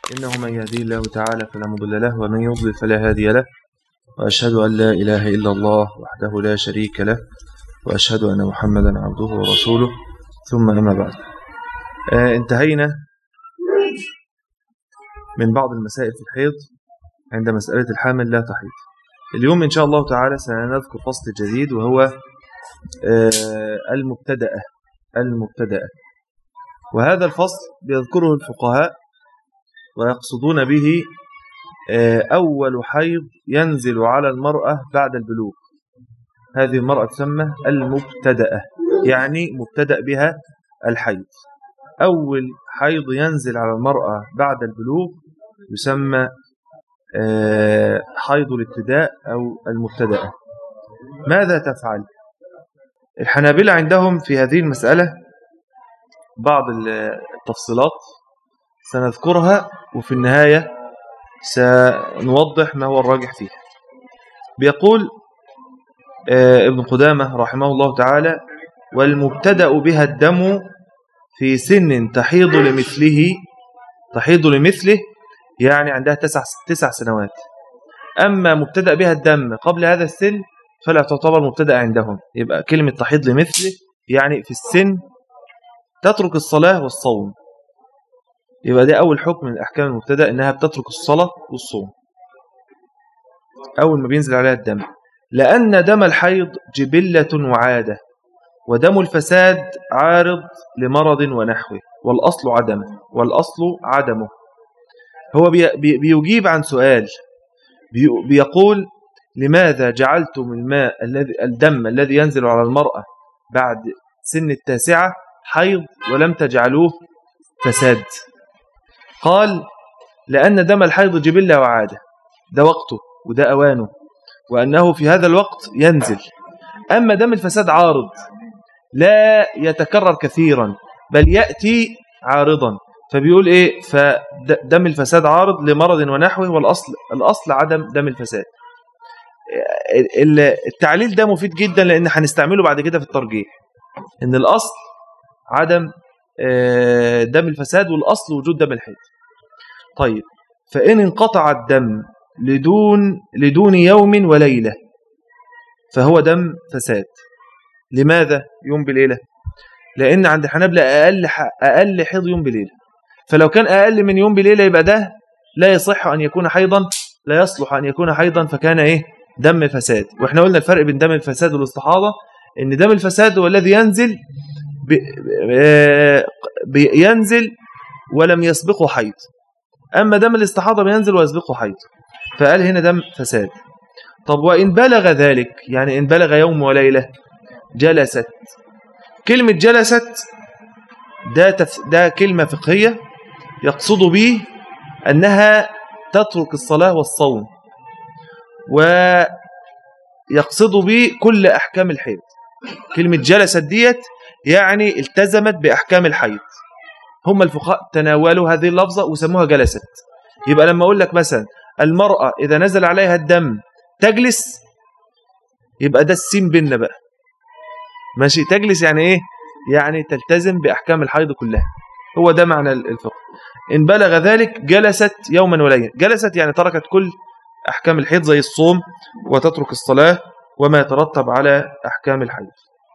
إنه من يهدي الله تعالى فلا مضل له ومن يضلل فلا هادي له وأشهد أن لا إله إلا الله وحده لا شريك له وأشهد أن محمدا عبده ورسوله ثم أما بعد آه انتهينا من بعض المسائل في الحيض عند مسألة الحامل لا تحيض اليوم إن شاء الله تعالى سنذكر فصل جديد وهو آه المبتدأة المبتدأة وهذا الفصل بيذكره الفقهاء ويقصدون به أول حيض ينزل على المرأة بعد البلوغ هذه المرأة تسمى المبتدأة يعني مبتدأ بها الحيض أول حيض ينزل على المرأة بعد البلوغ يسمى حيض الابتداء أو المبتدأة ماذا تفعل؟ الحنابلة عندهم في هذه المسألة بعض التفصيلات سنذكرها وفي النهاية سنوضح ما هو الراجح فيها بيقول ابن قدامة رحمه الله تعالى والمبتدأ بها الدم في سن تحيض لمثله تحيض لمثله يعني عندها تسع, تسع سنوات أما مبتدأ بها الدم قبل هذا السن فلا تعتبر مبتدأ عندهم يبقى كلمة تحيض لمثله يعني في السن تترك الصلاة والصوم يبقى ده أول حكم من الأحكام المبتدأ إنها بتترك الصلاة والصوم أول ما بينزل عليها الدم لأن دم الحيض جبلة وعادة ودم الفساد عارض لمرض ونحوه والأصل عدمه والأصل عدمه هو بيجيب عن سؤال بيقول لماذا جعلتم الماء الذي الدم الذي ينزل على المرأة بعد سن التاسعة حيض ولم تجعلوه فساد قال لأن دم الحيض جبلة وعادة ده وقته وده أوانه وأنه في هذا الوقت ينزل أما دم الفساد عارض لا يتكرر كثيرا بل يأتي عارضا فبيقول إيه فدم الفساد عارض لمرض ونحوه والأصل الأصل عدم دم الفساد التعليل ده مفيد جدا لأن هنستعمله بعد كده في الترجيح إن الأصل عدم دم الفساد والأصل وجود دم الحيض طيب فإن انقطع الدم لدون لدون يوم وليلة فهو دم فساد لماذا يوم بليلة لأن عند الحنابلة أقل أقل حيض يوم بليلة فلو كان أقل من يوم بليلة يبقى ده لا يصح أن يكون حيضا لا يصلح أن يكون حيضا فكان إيه دم فساد وإحنا قلنا الفرق بين دم الفساد والاستحاضة إن دم الفساد هو الذي ينزل ينزل ولم يسبقه حيض أما دم الاستحاضة بينزل ويسبقه حيض فقال هنا دم فساد طب وإن بلغ ذلك يعني إن بلغ يوم وليلة جلست كلمة جلست ده, تف... ده كلمة فقهية يقصد به أنها تترك الصلاة والصوم ويقصد به كل أحكام الحيض كلمة جلست ديت يعني التزمت بأحكام الحيض هم الفقهاء تناولوا هذه اللفظة وسموها جلست يبقى لما أقول لك مثلا المرأة إذا نزل عليها الدم تجلس يبقى ده السين بيننا بقى ماشي تجلس يعني إيه يعني تلتزم بأحكام الحيض كلها هو ده معنى الفقه إن بلغ ذلك جلست يوما وليلا جلست يعني تركت كل أحكام الحيض زي الصوم وتترك الصلاة وما يترتب على أحكام الحيض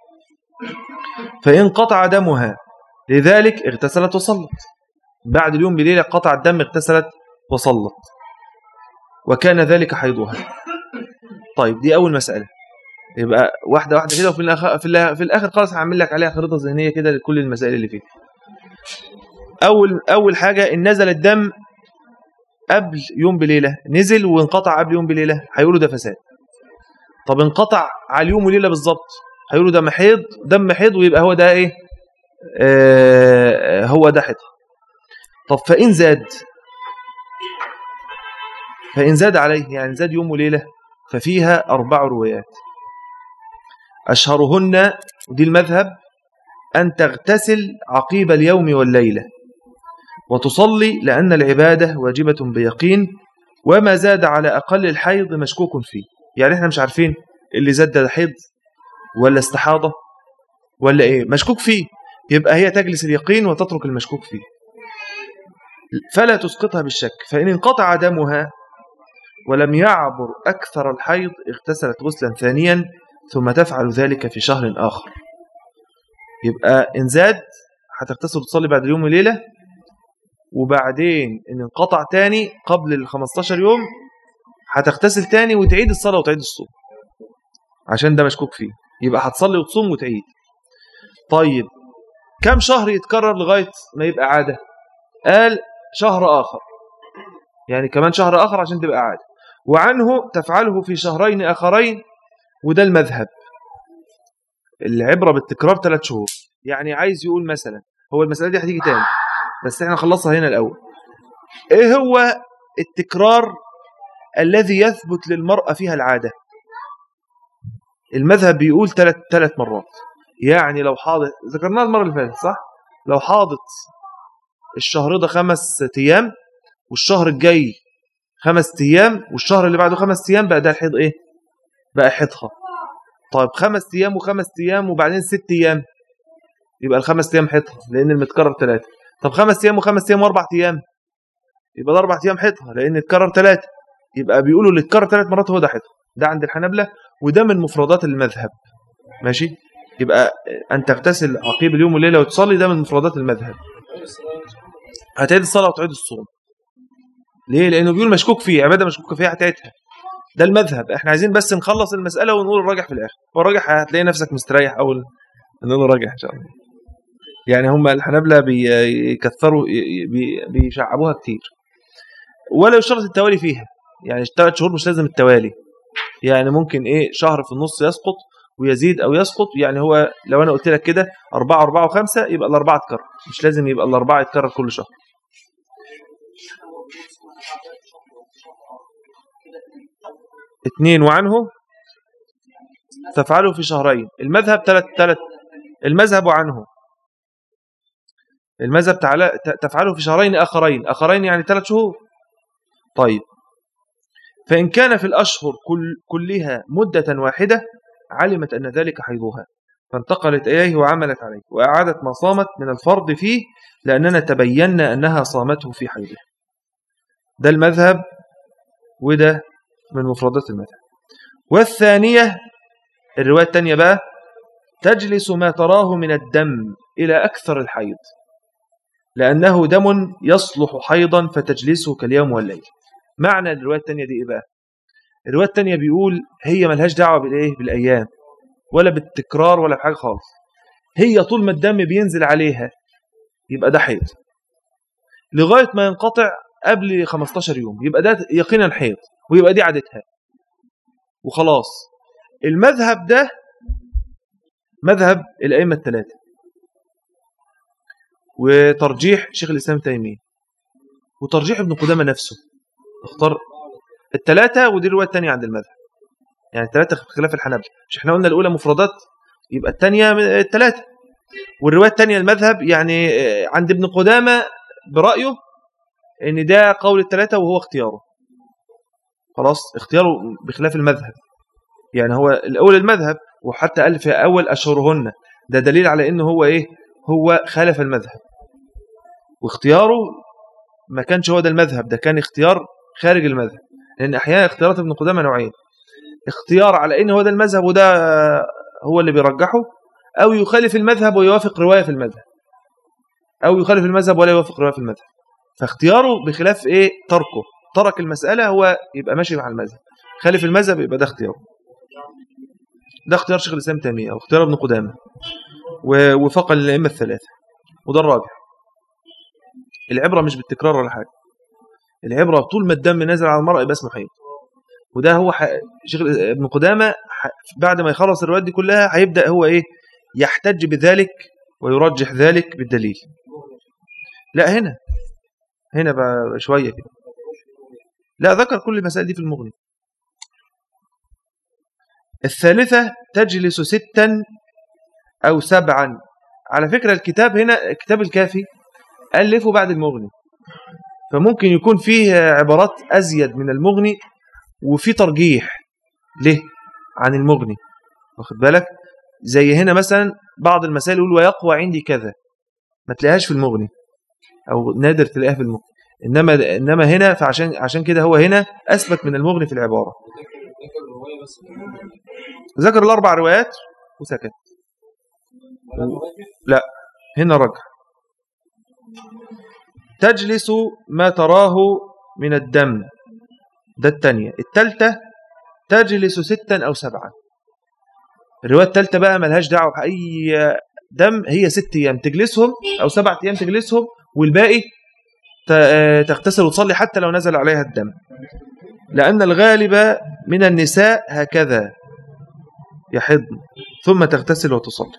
فإن قطع دمها لذلك اغتسلت وصلت بعد اليوم بليلة قطع الدم اغتسلت وصلت وكان ذلك حيضها طيب دي أول مسألة يبقى واحدة واحدة كده وفي الآخر, في الآخر, في الآخر خلاص هعمل لك عليها خريطة ذهنية كده لكل المسائل اللي فيها أول أول حاجة إن نزل الدم قبل يوم بليلة نزل وانقطع قبل يوم بليلة هيقولوا ده فساد طب انقطع على اليوم وليلة بالظبط هيقولوا ده محيض دم حيض ويبقى هو ده ايه آه هو ده حيض طب فإن زاد فإن زاد عليه يعني زاد يوم وليلة ففيها أربع روايات أشهرهن ودي المذهب أن تغتسل عقيب اليوم والليلة وتصلي لأن العبادة واجبة بيقين وما زاد على أقل الحيض مشكوك فيه يعني احنا مش عارفين اللي زاد ده حيض ولا استحاضة ولا ايه مشكوك فيه يبقى هي تجلس اليقين وتترك المشكوك فيه فلا تسقطها بالشك فإن انقطع دمها ولم يعبر أكثر الحيض اغتسلت غسلا ثانيا ثم تفعل ذلك في شهر آخر يبقى إن زاد هتغتسل وتصلي بعد اليوم وليلة وبعدين إن انقطع تاني قبل ال 15 يوم هتغتسل تاني وتعيد الصلاة وتعيد الصوم عشان ده مشكوك فيه يبقى هتصلي وتصوم وتعيد طيب كم شهر يتكرر لغاية ما يبقى عادة قال شهر آخر يعني كمان شهر آخر عشان تبقى عادة وعنه تفعله في شهرين آخرين وده المذهب العبرة بالتكرار ثلاث شهور يعني عايز يقول مثلا هو المسألة دي هتيجي تاني بس احنا نخلصها هنا الأول ايه هو التكرار الذي يثبت للمرأة فيها العادة المذهب بيقول ثلاث ثلاث مرات يعني لو حاضت ذكرناها المرة اللي فاتت صح لو حاضت الشهر ده خمس ايام والشهر الجاي خمس ايام والشهر اللي بعده خمس ايام بقى ده الحيض ايه بقى حيضها طيب خمس ايام وخمس ايام وبعدين ست ايام يبقى الخمس ايام حيضها لان المتكرر ثلاثه طب خمس ايام وخمس ايام واربع ايام يبقى ده اربع ايام حيضها لان اتكرر ثلاثه يبقى بيقولوا اللي اتكرر ثلاث مرات هو ده حيضها ده عند الحنابلة وده من مفردات المذهب ماشي يبقى أن تغتسل عقيب اليوم والليلة وتصلي ده من مفردات المذهب هتعيد الصلاة وتعيد الصوم ليه؟ لأنه بيقول مشكوك فيه عبادة مشكوك فيها هتعيدها ده المذهب احنا عايزين بس نخلص المسألة ونقول الراجح في الآخر والراجح هتلاقي نفسك مستريح أول نقول الراجح إن شاء الله يعني هم الحنابلة بيكثروا بيشعبوها كتير ولا يشترط التوالي فيها يعني ثلاث شهور مش لازم التوالي يعني ممكن ايه شهر في النص يسقط ويزيد او يسقط يعني هو لو انا قلت لك كده أربعة أربعة وخمسة يبقى الأربعة تكرر مش لازم يبقى الأربعة يتكرر كل شهر اثنين وعنه تفعله في شهرين المذهب ثلاث ثلاث المذهب عنه المذهب تعالى تفعله في شهرين آخرين آخرين يعني ثلاث شهور طيب فإن كان في الأشهر كل كلها مدة واحدة علمت أن ذلك حيضها فانتقلت إليه وعملت عليه وأعادت ما صامت من الفرض فيه لأننا تبينا أنها صامته في حيضه ده المذهب وده من مفردات المذهب والثانية الرواية الثانية بقى تجلس ما تراه من الدم إلى أكثر الحيض لأنه دم يصلح حيضا فتجلسه كاليوم والليل معنى الرواية الثانية دي إيه بقى الرواية الثانية بيقول هي ملهاش دعوة بالإيه بالأيام ولا بالتكرار ولا بحاجة خالص هي طول ما الدم بينزل عليها يبقى ده حيض لغاية ما ينقطع قبل 15 يوم يبقى ده يقينا حيض ويبقى دي عادتها وخلاص المذهب ده مذهب الأئمة الثلاثة وترجيح شيخ الإسلام تيمية وترجيح ابن قدامة نفسه اختار الثلاثة ودي الرواية الثانية عند المذهب يعني الثلاثة خلاف الحنابلة مش احنا قلنا الأولى مفردات يبقى الثانية الثلاثة والرواية الثانية المذهب يعني آه، عند ابن قدامة برأيه ان ده قول الثلاثة وهو اختياره خلاص اختياره بخلاف المذهب يعني هو الأول المذهب وحتى قال في أول أشهرهن ده دليل على انه هو ايه هو خالف المذهب واختياره ما كانش هو ده المذهب ده كان اختيار خارج المذهب لأن أحيانا اختيارات ابن قدامة نوعين اختيار على ان هو ده المذهب وده هو اللي بيرجحه أو يخالف المذهب ويوافق رواية في المذهب أو يخالف المذهب ولا يوافق رواية في المذهب فاختياره بخلاف إيه تركه ترك المسألة هو يبقى ماشي مع المذهب خالف المذهب يبقى ده اختياره ده اختيار شيخ الإسلام تيمية أو اختيار ابن قدامة ووفق الأئمة الثلاثة وده الراجح العبرة مش بالتكرار ولا حاجة العبرة طول ما الدم نازل على المرأة يبقى اسمه حيض وده هو شيخ ابن قدامة بعد ما يخلص الروايات دي كلها هيبدأ هو ايه يحتج بذلك ويرجح ذلك بالدليل لا هنا هنا بقى شوية كده لا ذكر كل المسائل دي في المغني الثالثة تجلس ستا أو سبعا على فكرة الكتاب هنا الكتاب الكافي ألفه بعد المغني فممكن يكون فيه عبارات أزيد من المغني وفي ترجيح له عن المغني واخد بالك زي هنا مثلا بعض المسائل يقول ويقوى عندي كذا ما تلاقيهاش في المغني أو نادر تلاقيها في المغني إنما إنما هنا فعشان عشان كده هو هنا أثبت من المغني في العبارة ذكر الأربع روايات وسكت لا هنا رجع تجلس ما تراه من الدم ده الثانية الثالثة تجلس ستا أو سبعا الرواية الثالثة بقى ملهاش دعوة بأي دم هي ست أيام تجلسهم أو سبعة أيام تجلسهم والباقي تغتسل وتصلي حتى لو نزل عليها الدم لأن الغالب من النساء هكذا يحضن ثم تغتسل وتصلي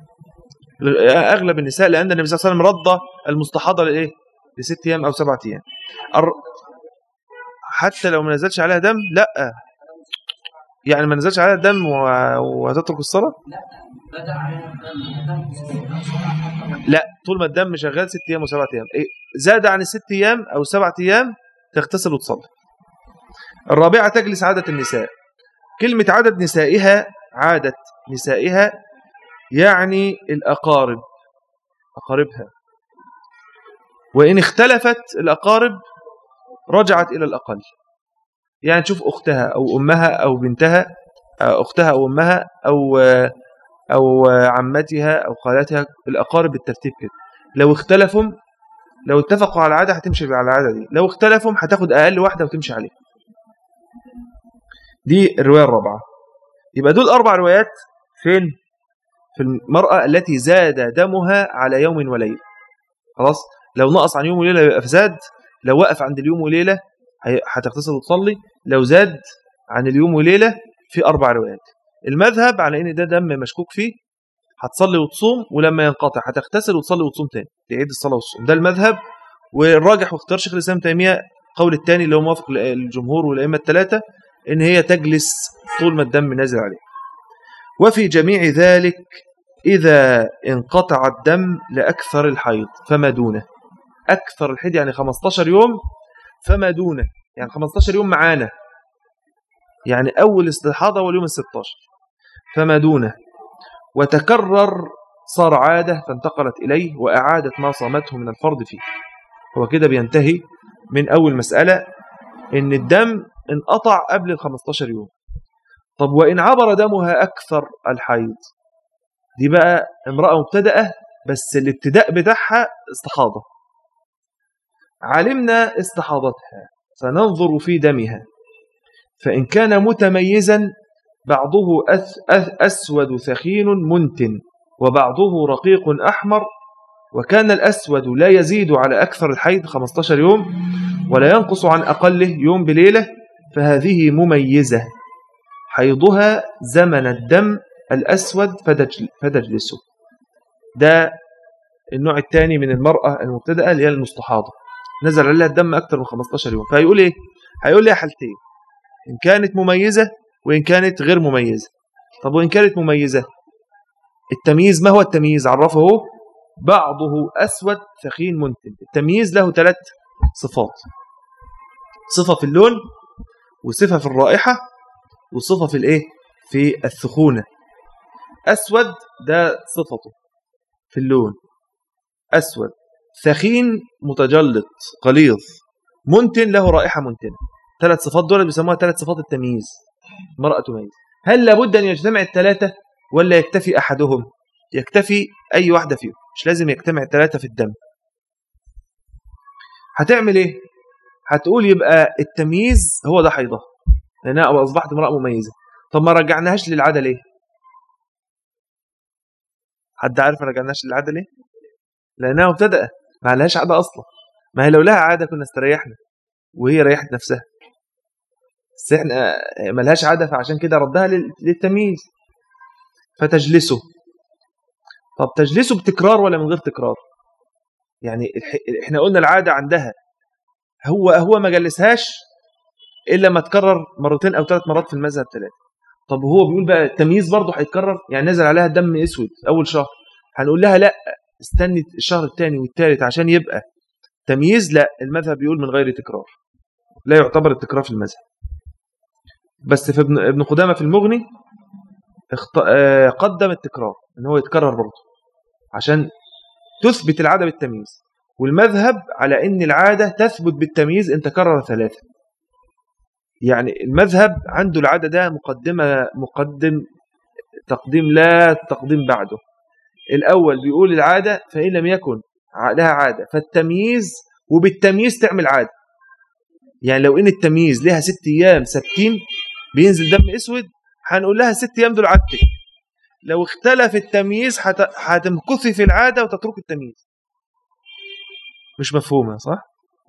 أغلب النساء لأن النبي صلى الله عليه وسلم رد المستحاضة لإيه؟ لست أيام أو سبعة أيام حتى لو ما نزلش عليها دم لا يعني ما نزلش عليها دم وهتترك الصلاة لا طول ما الدم شغال ست أيام وسبعة أيام إيه؟ زاد عن الست أيام أو سبعة أيام تغتسل وتصلي الرابعة تجلس عادة النساء كلمة عدد نسائها عادة نسائها يعني الأقارب أقاربها وإن اختلفت الأقارب رجعت إلى الأقل يعني تشوف أختها أو أمها أو بنتها أختها أو أمها أو أو عمتها أو خالتها الأقارب بالترتيب كده لو اختلفوا لو اتفقوا على العادة هتمشي على العادة دي لو اختلفوا هتاخد أقل واحدة وتمشي عليها دي الرواية الرابعة يبقى دول أربع روايات فين في المرأة التي زاد دمها على يوم وليلة خلاص لو نقص عن يوم وليلة يبقى فساد لو وقف عند اليوم وليلة هتغتسل وتصلي لو زاد عن اليوم وليلة في أربع روايات المذهب على إن ده دم مشكوك فيه هتصلي وتصوم ولما ينقطع هتغتسل وتصلي وتصوم تاني تعيد الصلاة والصوم ده المذهب والراجح واختيار شيخ الإسلام تيمية قول الثاني اللي هو موافق للجمهور والأئمة الثلاثة إن هي تجلس طول ما الدم نازل عليه وفي جميع ذلك إذا انقطع الدم لأكثر الحيض فما دونه أكثر الحيض يعني 15 يوم فما دونه يعني 15 يوم معانا يعني أول استحاضة واليوم الستاشر فما دونه وتكرر صار عادة فانتقلت إليه وأعادت ما صامته من الفرض فيه هو كده بينتهي من أول مسألة إن الدم انقطع قبل ال 15 يوم طب وإن عبر دمها أكثر الحيض دي بقى امرأة مبتدأة بس الابتداء بتاعها استحاضة علمنا استحاضتها فننظر في دمها فإن كان متميزا بعضه أسود ثخين منتن وبعضه رقيق أحمر وكان الأسود لا يزيد على أكثر الحيض 15 يوم ولا ينقص عن أقله يوم بليلة فهذه مميزة حيضها زمن الدم الأسود فتجلسه ده النوع الثاني من المرأة المبتدأة اللي هي المستحاضة نزل عليها الدم أكثر من 15 يوم فهيقول إيه؟ هيقول لي حالتين إن كانت مميزة وإن كانت غير مميزة طب وإن كانت مميزة التمييز ما هو التمييز عرفه هو بعضه أسود ثخين منتن التمييز له ثلاث صفات صفة في اللون وصفة في الرائحة وصفة في الإيه في الثخونة أسود ده صفته في اللون أسود ثخين متجلط غليظ منتن له رائحة منتنة ثلاث صفات دول بيسموها ثلاث صفات التمييز مرأة تميز هل لابد أن يجتمع الثلاثة ولا يكتفي أحدهم يكتفي أي واحدة فيهم مش لازم يجتمع الثلاثة في الدم هتعمل إيه هتقول يبقى التمييز هو ده حيضة لأنها أصبحت امرأة مميزة طب ما رجعناهاش للعادة ليه حد عارف ما رجعناهاش للعادة ليه لأنها مبتدأة ما لهاش عادة أصلا ما هي لو لها عادة كنا استريحنا وهي ريحت نفسها بس احنا ملهاش عادة فعشان كده ردها للتمييز فتجلسه طب تجلسه بتكرار ولا من غير تكرار يعني احنا قلنا العادة عندها هو هو ما جلسهاش الا ما تكرر مرتين او ثلاث مرات في المذهب ثلاثه طب وهو بيقول بقى التمييز برضه هيتكرر يعني نزل عليها دم اسود اول شهر هنقول لها لا استني الشهر الثاني والثالث عشان يبقى تمييز لا المذهب بيقول من غير تكرار لا يعتبر التكرار في المذهب بس في ابن ابن قدامه في المغني اخت... آه قدم التكرار ان هو يتكرر برضه عشان تثبت العاده بالتمييز والمذهب على أن العادة تثبت بالتمييز إن تكرر ثلاثة يعني المذهب عنده العادة ده مقدمة مقدم تقديم لا تقديم بعده الأول بيقول العادة فإن لم يكن لها عادة فالتمييز وبالتمييز تعمل عادة يعني لو إن التمييز لها ست أيام ثابتين بينزل دم أسود هنقول لها ست أيام دول عادتك لو اختلف التمييز هتمكثي في العادة وتترك التمييز مش مفهومة صح؟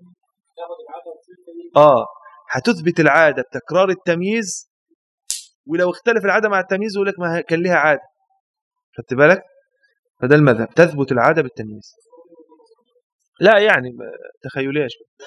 آه هتثبت العادة بتكرار التمييز ولو اختلف العادة مع التمييز يقول لك ما كان لها عادة خدت بالك؟ فده المذهب تثبت العادة بالتمييز لا يعني تخيلية شوية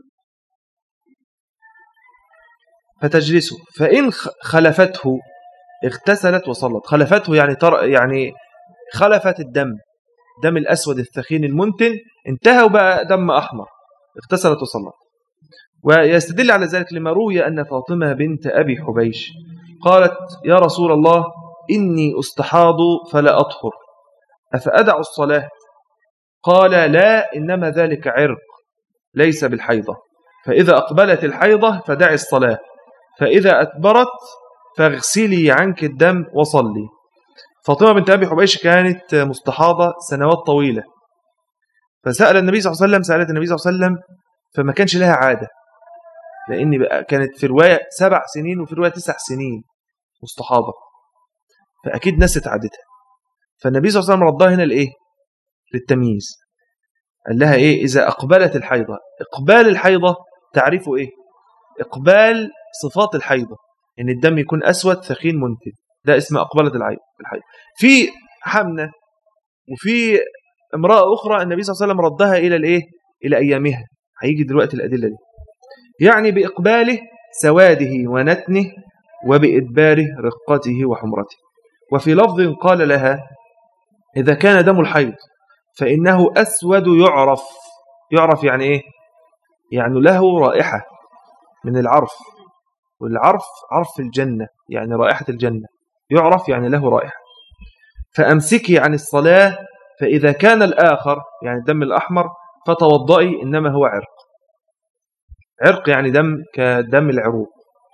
فتجلسه فإن خلفته اغتسلت وصلت خلفته يعني تر... يعني خلفت الدم دم الأسود الثخين المنتن انتهى وبقى دم أحمر اغتسلت وصلت ويستدل على ذلك لما روي أن فاطمة بنت أبي حبيش قالت يا رسول الله إني أستحاض فلا أطهر أفأدع الصلاة قال لا إنما ذلك عرق ليس بالحيضة فإذا أقبلت الحيضة فدع الصلاة فإذا أدبرت فاغسلي عنك الدم وصلي فاطمة بنت أبي حبيش كانت مستحاضة سنوات طويلة فسأل النبي صلى الله عليه وسلم سألت النبي صلى الله عليه وسلم فما كانش لها عادة لأن بقى كانت في رواية سبع سنين وفي رواية تسع سنين مستحاضة فأكيد نست عادتها فالنبي صلى الله عليه وسلم ردها هنا لإيه للتمييز قال لها إيه إذا أقبلت الحيضة إقبال الحيضة تعرفه إيه إقبال صفات الحيضة إن الدم يكون أسود ثخين منتن ده اسم أقبلت الحيض في حمنة وفي امرأة أخرى النبي صلى الله عليه وسلم ردها إلى الإيه إلى أيامها هيجي دلوقتي الأدلة دي يعني بإقباله سواده ونتنه وبإدباره رقته وحمرته وفي لفظ قال لها إذا كان دم الحيض فإنه أسود يعرف يعرف يعني إيه يعني له رائحة من العرف والعرف عرف الجنة يعني رائحة الجنة يعرف يعني له رائحة فأمسكي عن الصلاة فإذا كان الآخر يعني الدم الأحمر فتوضئي إنما هو عرق عرق يعني دم كدم العروق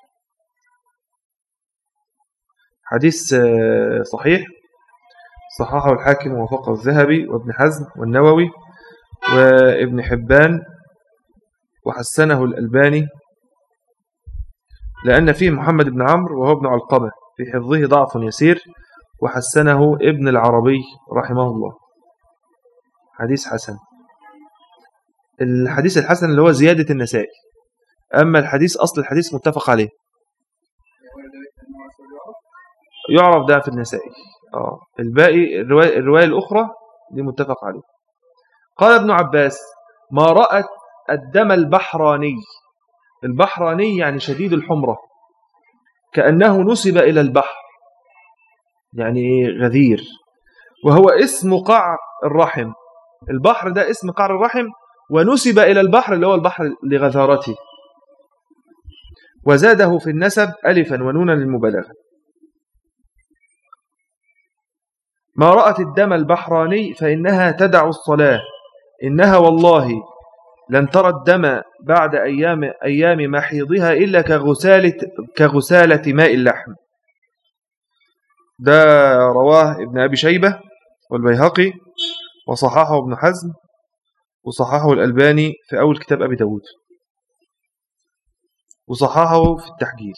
حديث آه، صحيح صححه الحاكم ووافقه الذهبي وابن حزم والنووي وابن حبان وحسنه الألباني لأن فيه محمد بن عمرو وهو ابن علقمة في حفظه ضعف يسير وحسنه ابن العربي رحمه الله حديث حسن الحديث الحسن اللي هو زيادة النسائي أما الحديث أصل الحديث متفق عليه يعرف ده في النسائي آه. الباقي الرواية, الرواية الأخرى دي متفق عليه قال ابن عباس ما رأت الدم البحراني البحراني يعني شديد الحمرة كأنه نسب إلى البحر يعني غذير وهو اسم قعر الرحم البحر ده اسم قعر الرحم ونسب إلى البحر اللي هو البحر لغزارته وزاده في النسب ألفا ونونا للمبالغة ما رأت الدم البحراني فإنها تدع الصلاة إنها والله لن ترى الدم بعد أيام, أيام محيضها إلا كغسالة, كغسالة ماء اللحم ده رواه ابن أبي شيبة والبيهقي وصححه ابن حزم وصححه الألباني في أول كتاب أبي داود وصححه في التحجيل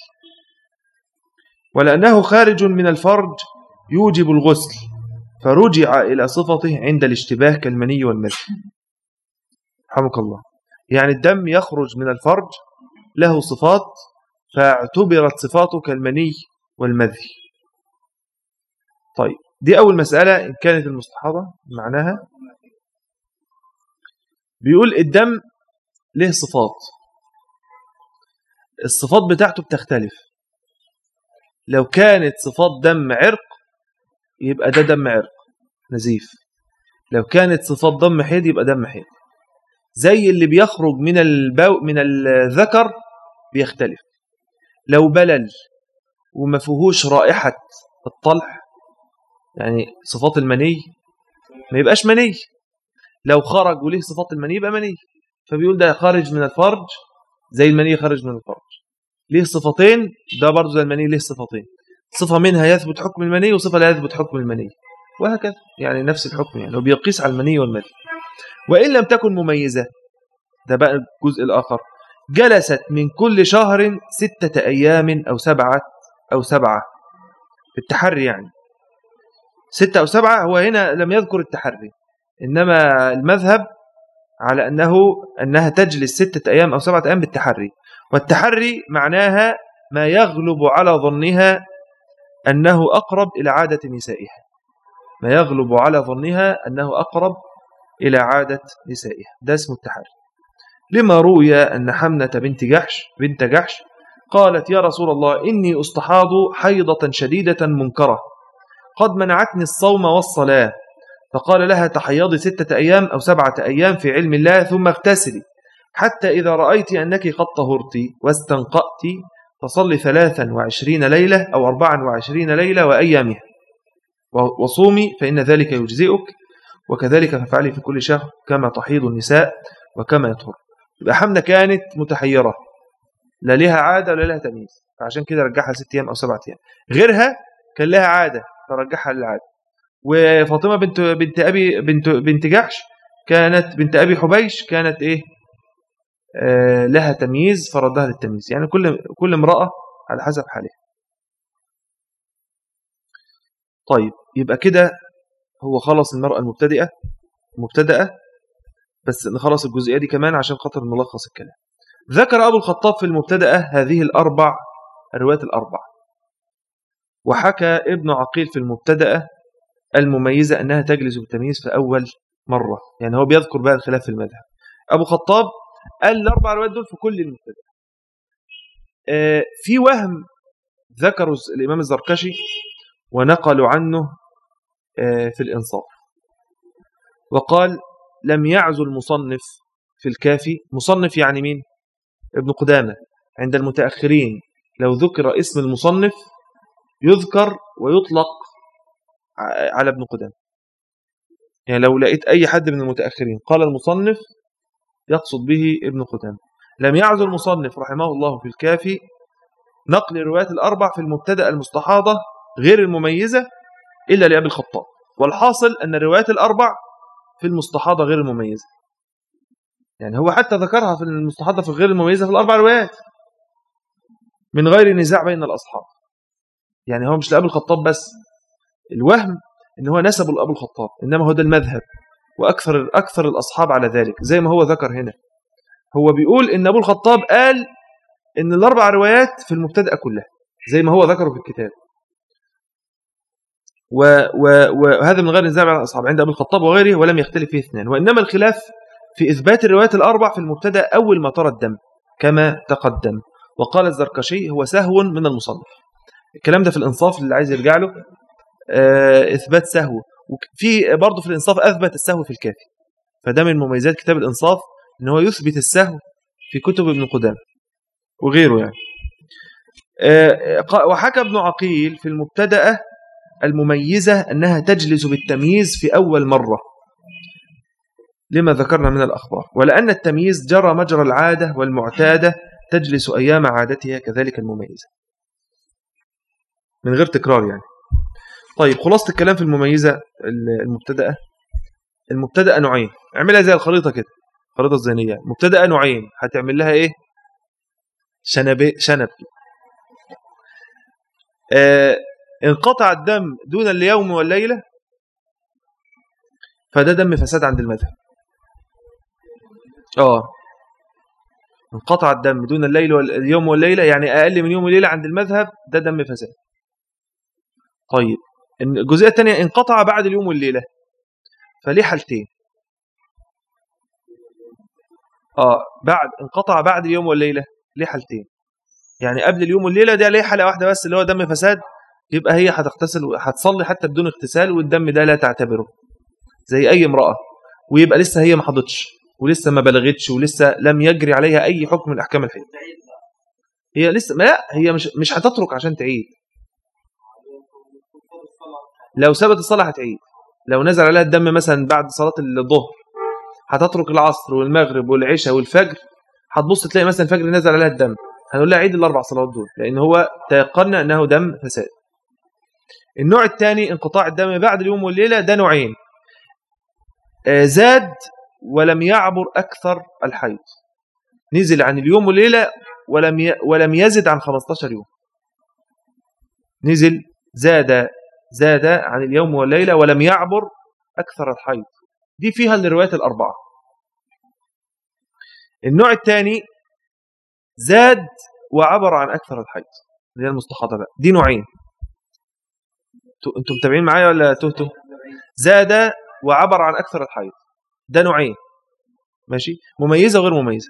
ولأنه خارج من الفرج يوجب الغسل فرجع إلى صفته عند الاشتباه كالمني والمذي رحمك الله يعني الدم يخرج من الفرج له صفات فاعتبرت صفاته كالمني والمذي طيب دي أول مسألة إن كانت المستحاضة معناها بيقول الدم له صفات الصفات بتاعته بتختلف لو كانت صفات دم عرق يبقى ده دم عرق نزيف لو كانت صفات دم حيض يبقى دم حيض زي اللي بيخرج من البو من الذكر بيختلف لو بلل وما فيهوش رائحة الطلح يعني صفات المني ما يبقاش مني لو خرج وليه صفات المني يبقى مني فبيقول ده خارج من الفرج زي المني خارج من الفرج ليه صفتين ده برضه زي المني ليه صفتين صفة منها يثبت حكم المني وصفة لا يثبت حكم المني وهكذا يعني نفس الحكم يعني وبيقيس على المني والمني وإن لم تكن مميزة ده بقى الجزء الآخر جلست من كل شهر ستة أيام أو سبعة أو سبعة التحري يعني ستة أو سبعة هو هنا لم يذكر التحري إنما المذهب على أنه أنها تجلس ستة أيام أو سبعة أيام بالتحري والتحري معناها ما يغلب على ظنها أنه أقرب إلى عادة نسائها ما يغلب على ظنها أنه أقرب إلى عادة نسائها ده اسمه التحري لما روي أن حمنة بنت جحش بنت جحش قالت يا رسول الله إني أستحاض حيضة شديدة منكرة قد منعتني الصوم والصلاة فقال لها تحيضي ستة أيام أو سبعة أيام في علم الله ثم اغتسلي حتى إذا رأيت أنك قد طهرت واستنقأت فصلي ثلاثا وعشرين ليلة أو أربعا وعشرين ليلة وأيامها وصومي فإن ذلك يجزئك وكذلك ففعلي في كل شهر كما تحيض النساء وكما يطهر يبقى حمنة كانت متحيرة لا لها عادة ولا لها تمييز فعشان كده رجعها ست أيام أو سبعة أيام غيرها كان لها عادة فرجعها للعادة وفاطمة بنت بنت أبي بنت بنت جحش كانت بنت أبي حبيش كانت إيه آه لها تمييز فردها للتمييز يعني كل كل امرأة على حسب حالها طيب يبقى كده هو خلص المرأة المبتدئة مبتدأة بس نخلص الجزئية دي كمان عشان خاطر نلخص الكلام ذكر أبو الخطاب في المبتدأة هذه الأربع الروايات الأربع وحكى ابن عقيل في المبتدأة المميزة أنها تجلس بالتمييز في أول مرة يعني هو بيذكر بقى الخلاف في المذهب أبو خطاب قال الأربع روايات دول في كل المبتدأ آه في وهم ذكروا الإمام الزركشي ونقلوا عنه آه في الإنصاف وقال لم يعزو المصنف في الكافي مصنف يعني مين ابن قدامة عند المتأخرين لو ذكر اسم المصنف يذكر ويطلق على ابن قدامة يعني لو لقيت أي حد من المتأخرين قال المصنف يقصد به ابن قدامة لم يعزو المصنف رحمه الله في الكافي نقل الروايات الأربع في المبتدأ المستحاضة غير المميزة إلا لأبي الخطاب والحاصل أن الروايات الأربع في المستحاضة غير المميزة يعني هو حتى ذكرها في المستحاضة في غير المميزة في الأربع روايات من غير نزاع بين الأصحاب يعني هو مش لأبو الخطاب بس الوهم ان هو نسبه لأبو الخطاب إنما هو ده المذهب وأكثر أكثر الأصحاب على ذلك زي ما هو ذكر هنا هو بيقول إن أبو الخطاب قال إن الأربع روايات في المبتدأ كلها زي ما هو ذكره في الكتاب وهذا من غير نزاع بين الأصحاب عند أبو الخطاب وغيره ولم يختلف فيه اثنان وإنما الخلاف في إثبات الروايات الأربع في المبتدا أول ما ترى الدم كما تقدم وقال الزركشي هو سهو من المصنف الكلام ده في الإنصاف اللي عايز يرجع له آه، إثبات سهو وفي برضه في الإنصاف أثبت السهو في الكافي فده من مميزات كتاب الإنصاف إن هو يثبت السهو في كتب ابن قدامة وغيره يعني آه، وحكى ابن عقيل في المبتدأة المميزة أنها تجلس بالتمييز في أول مرة لما ذكرنا من الأخبار ولأن التمييز جرى مجرى العادة والمعتادة تجلس أيام عادتها كذلك المميزة من غير تكرار يعني طيب خلاصة الكلام في المميزة المبتدأة المبتدأة نوعين اعملها زي الخريطة كده الخريطة الذهنية مبتدأة نوعين هتعمل لها ايه شنب شنب آه انقطع الدم دون اليوم والليلة فده دم فساد عند المذهب اه انقطع الدم دون الليل واليوم والليلة يعني أقل من يوم وليلة عند المذهب ده دم فساد طيب الجزئية الثانية انقطع بعد اليوم والليلة فليه حالتين اه بعد انقطع بعد اليوم والليلة ليه حالتين يعني قبل اليوم والليلة ده ليه حالة واحدة بس اللي هو دم فساد يبقى هي هتغتسل هتصلي حتى بدون اغتسال والدم ده لا تعتبره زي أي امرأة ويبقى لسه هي ما حضتش ولسه ما بلغتش ولسه لم يجري عليها أي حكم من أحكام الحيض هي لسه ما لا هي مش مش هتترك عشان تعيد لو سبت الصلاة هتعيد لو نزل عليها الدم مثلا بعد صلاة الظهر هتترك العصر والمغرب والعشاء والفجر هتبص تلاقي مثلا الفجر نزل عليها الدم هنقول لها عيد الاربع صلوات دول لان هو تيقنا انه دم فساد النوع الثاني انقطاع الدم بعد اليوم والليله ده نوعين آه، زاد ولم يعبر اكثر الحيض نزل عن اليوم والليله ولم ولم يزد عن 15 يوم نزل زاد زاد عن اليوم والليله ولم يعبر اكثر الحيض دي فيها الروايات الاربعه النوع الثاني زاد وعبر عن اكثر الحيض اللي هي المستحاضه بقى دي نوعين انتم متابعين معايا ولا تهتم زاد وعبر عن اكثر الحيض ده نوعين ماشي مميزه وغير مميزه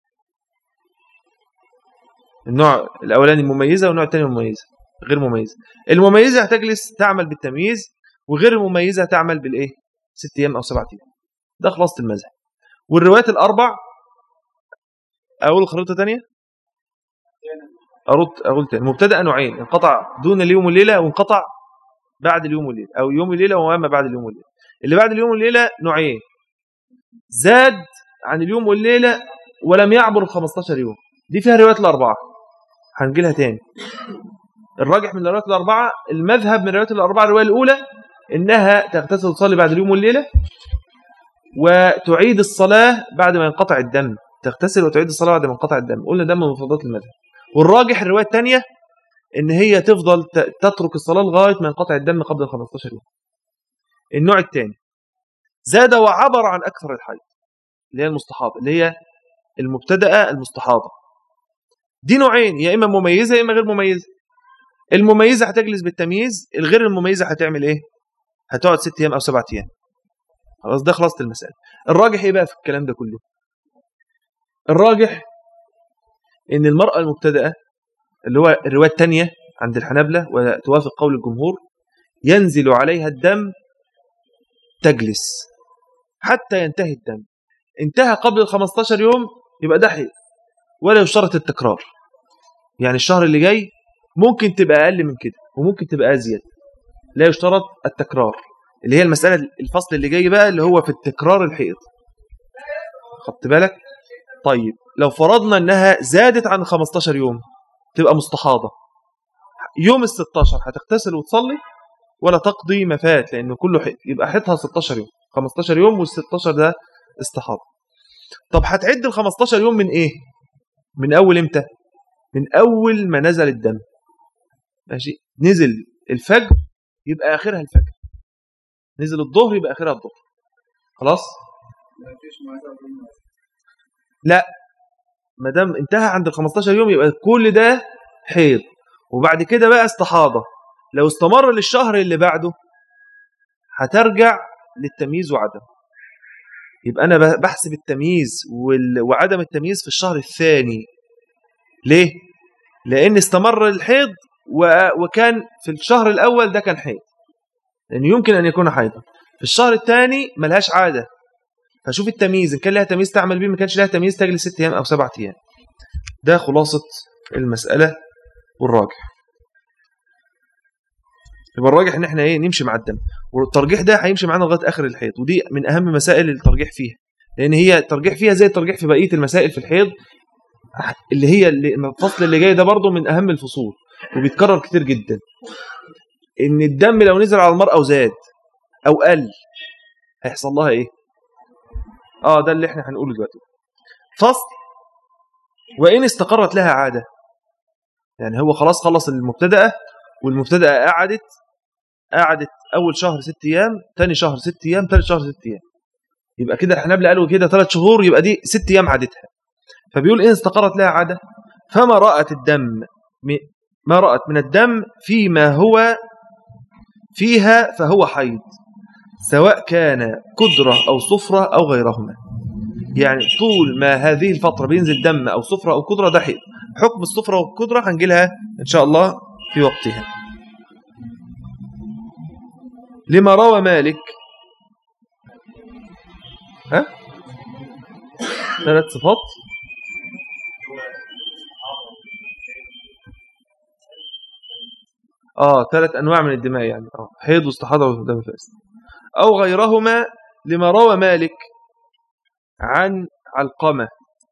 النوع الاولاني مميزه والنوع الثاني مميزه غير مميزه المميزه هتجلس تعمل بالتمييز وغير المميزه تعمل بالايه ست ايام او سبعة ايام ده خلاصه المذهب والروايات الاربع اقول خريطه ثانيه ارد اقول تاني مبتدا نوعين انقطع دون اليوم والليله وانقطع بعد اليوم والليله او يوم الليله وما بعد اليوم والليله اللي بعد اليوم والليله نوعين زاد عن اليوم والليله ولم يعبر ال 15 يوم دي فيها روايات الاربعه هنجي لها تاني الراجح من الروايات الاربعه المذهب من الروايات الاربعه الروايه الاولى انها تغتسل وتصلي بعد اليوم والليله وتعيد الصلاه بعد ما ينقطع الدم تغتسل وتعيد الصلاه بعد ما ينقطع الدم قلنا ده من مفردات المذهب والراجح الروايه الثانيه ان هي تفضل تترك الصلاه لغايه ما ينقطع الدم قبل 15 يوم النوع الثاني زاد وعبر عن اكثر الحيض اللي هي المستحاضه اللي هي المبتدأة المستحاضة دي نوعين يا إما مميزة يا إما غير مميزة المميزة هتجلس بالتمييز الغير المميزة هتعمل إيه هتقعد ست أيام أو سبعة أيام خلاص ده خلاصة المسألة الراجح إيه بقى في الكلام ده كله الراجح إن المرأة المبتدأة اللي هو الرواية الثانية عند الحنابلة وتوافق قول الجمهور ينزل عليها الدم تجلس حتى ينتهي الدم انتهى قبل ال 15 يوم يبقى ده حيض ولا يشترط التكرار يعني الشهر اللي جاي ممكن تبقى أقل من كده وممكن تبقى أزيد لا يشترط التكرار اللي هي المسألة الفصل اللي جاي بقى اللي هو في التكرار الحيض خدت بالك طيب لو فرضنا انها زادت عن 15 يوم تبقى مستحاضة يوم ال 16 هتغتسل وتصلي ولا تقضي ما فات لأنه كله حيض يبقى حيضها 16 يوم 15 يوم وال 16 ده استحاضة طب هتعد ال 15 يوم من ايه من اول امتى من اول ما نزل الدم ماشي نزل الفجر يبقى اخرها الفجر نزل الظهر يبقى اخرها الظهر خلاص لا ما دام انتهى عند ال 15 يوم يبقى كل ده حيض وبعد كده بقى استحاضه لو استمر للشهر اللي بعده هترجع للتمييز وعدم يبقى أنا بحسب التمييز وعدم التمييز في الشهر الثاني ليه؟ لأن استمر الحيض وكان في الشهر الأول ده كان حيض لأنه يمكن أن يكون حيضا في الشهر الثاني ملهاش عادة فشوف التمييز إن كان لها تمييز تعمل بيه ما كانش لها تمييز تجلس ست أيام أو سبعة أيام ده خلاصة المسألة والراجح يبقى الراجح ان احنا ايه نمشي مع الدم والترجيح ده هيمشي معانا لغايه اخر الحيض ودي من اهم مسائل الترجيح فيها لان هي الترجيح فيها زي الترجيح في بقيه المسائل في الحيض اللي هي اللي الفصل اللي جاي ده برضه من اهم الفصول وبيتكرر كتير جدا ان الدم لو نزل على المرأة وزاد او قل هيحصل لها ايه اه ده اللي احنا هنقوله دلوقتي فصل وان استقرت لها عاده يعني هو خلاص خلص المبتدأة والمبتدأة قعدت قعدت اول شهر ست ايام ثاني شهر ست ايام ثالث شهر ست ايام يبقى كده الحنابلة قالوا كده ثلاث شهور يبقى دي ست ايام عادتها فبيقول ان استقرت لها عاده فما رأت الدم ما رأت من الدم فيما هو فيها فهو حيض سواء كان قدرة أو صفرة أو غيرهما يعني طول ما هذه الفترة بينزل دم أو صفرة أو قدرة ده حيض حكم الصفرة والقدرة هنجي لها إن شاء الله في وقتها لما روى مالك ها ثلاث صفات اه ثلاث انواع من الدماء يعني اه حيض واستحاضه ودم فاسد او غيرهما لما روى مالك عن علقمة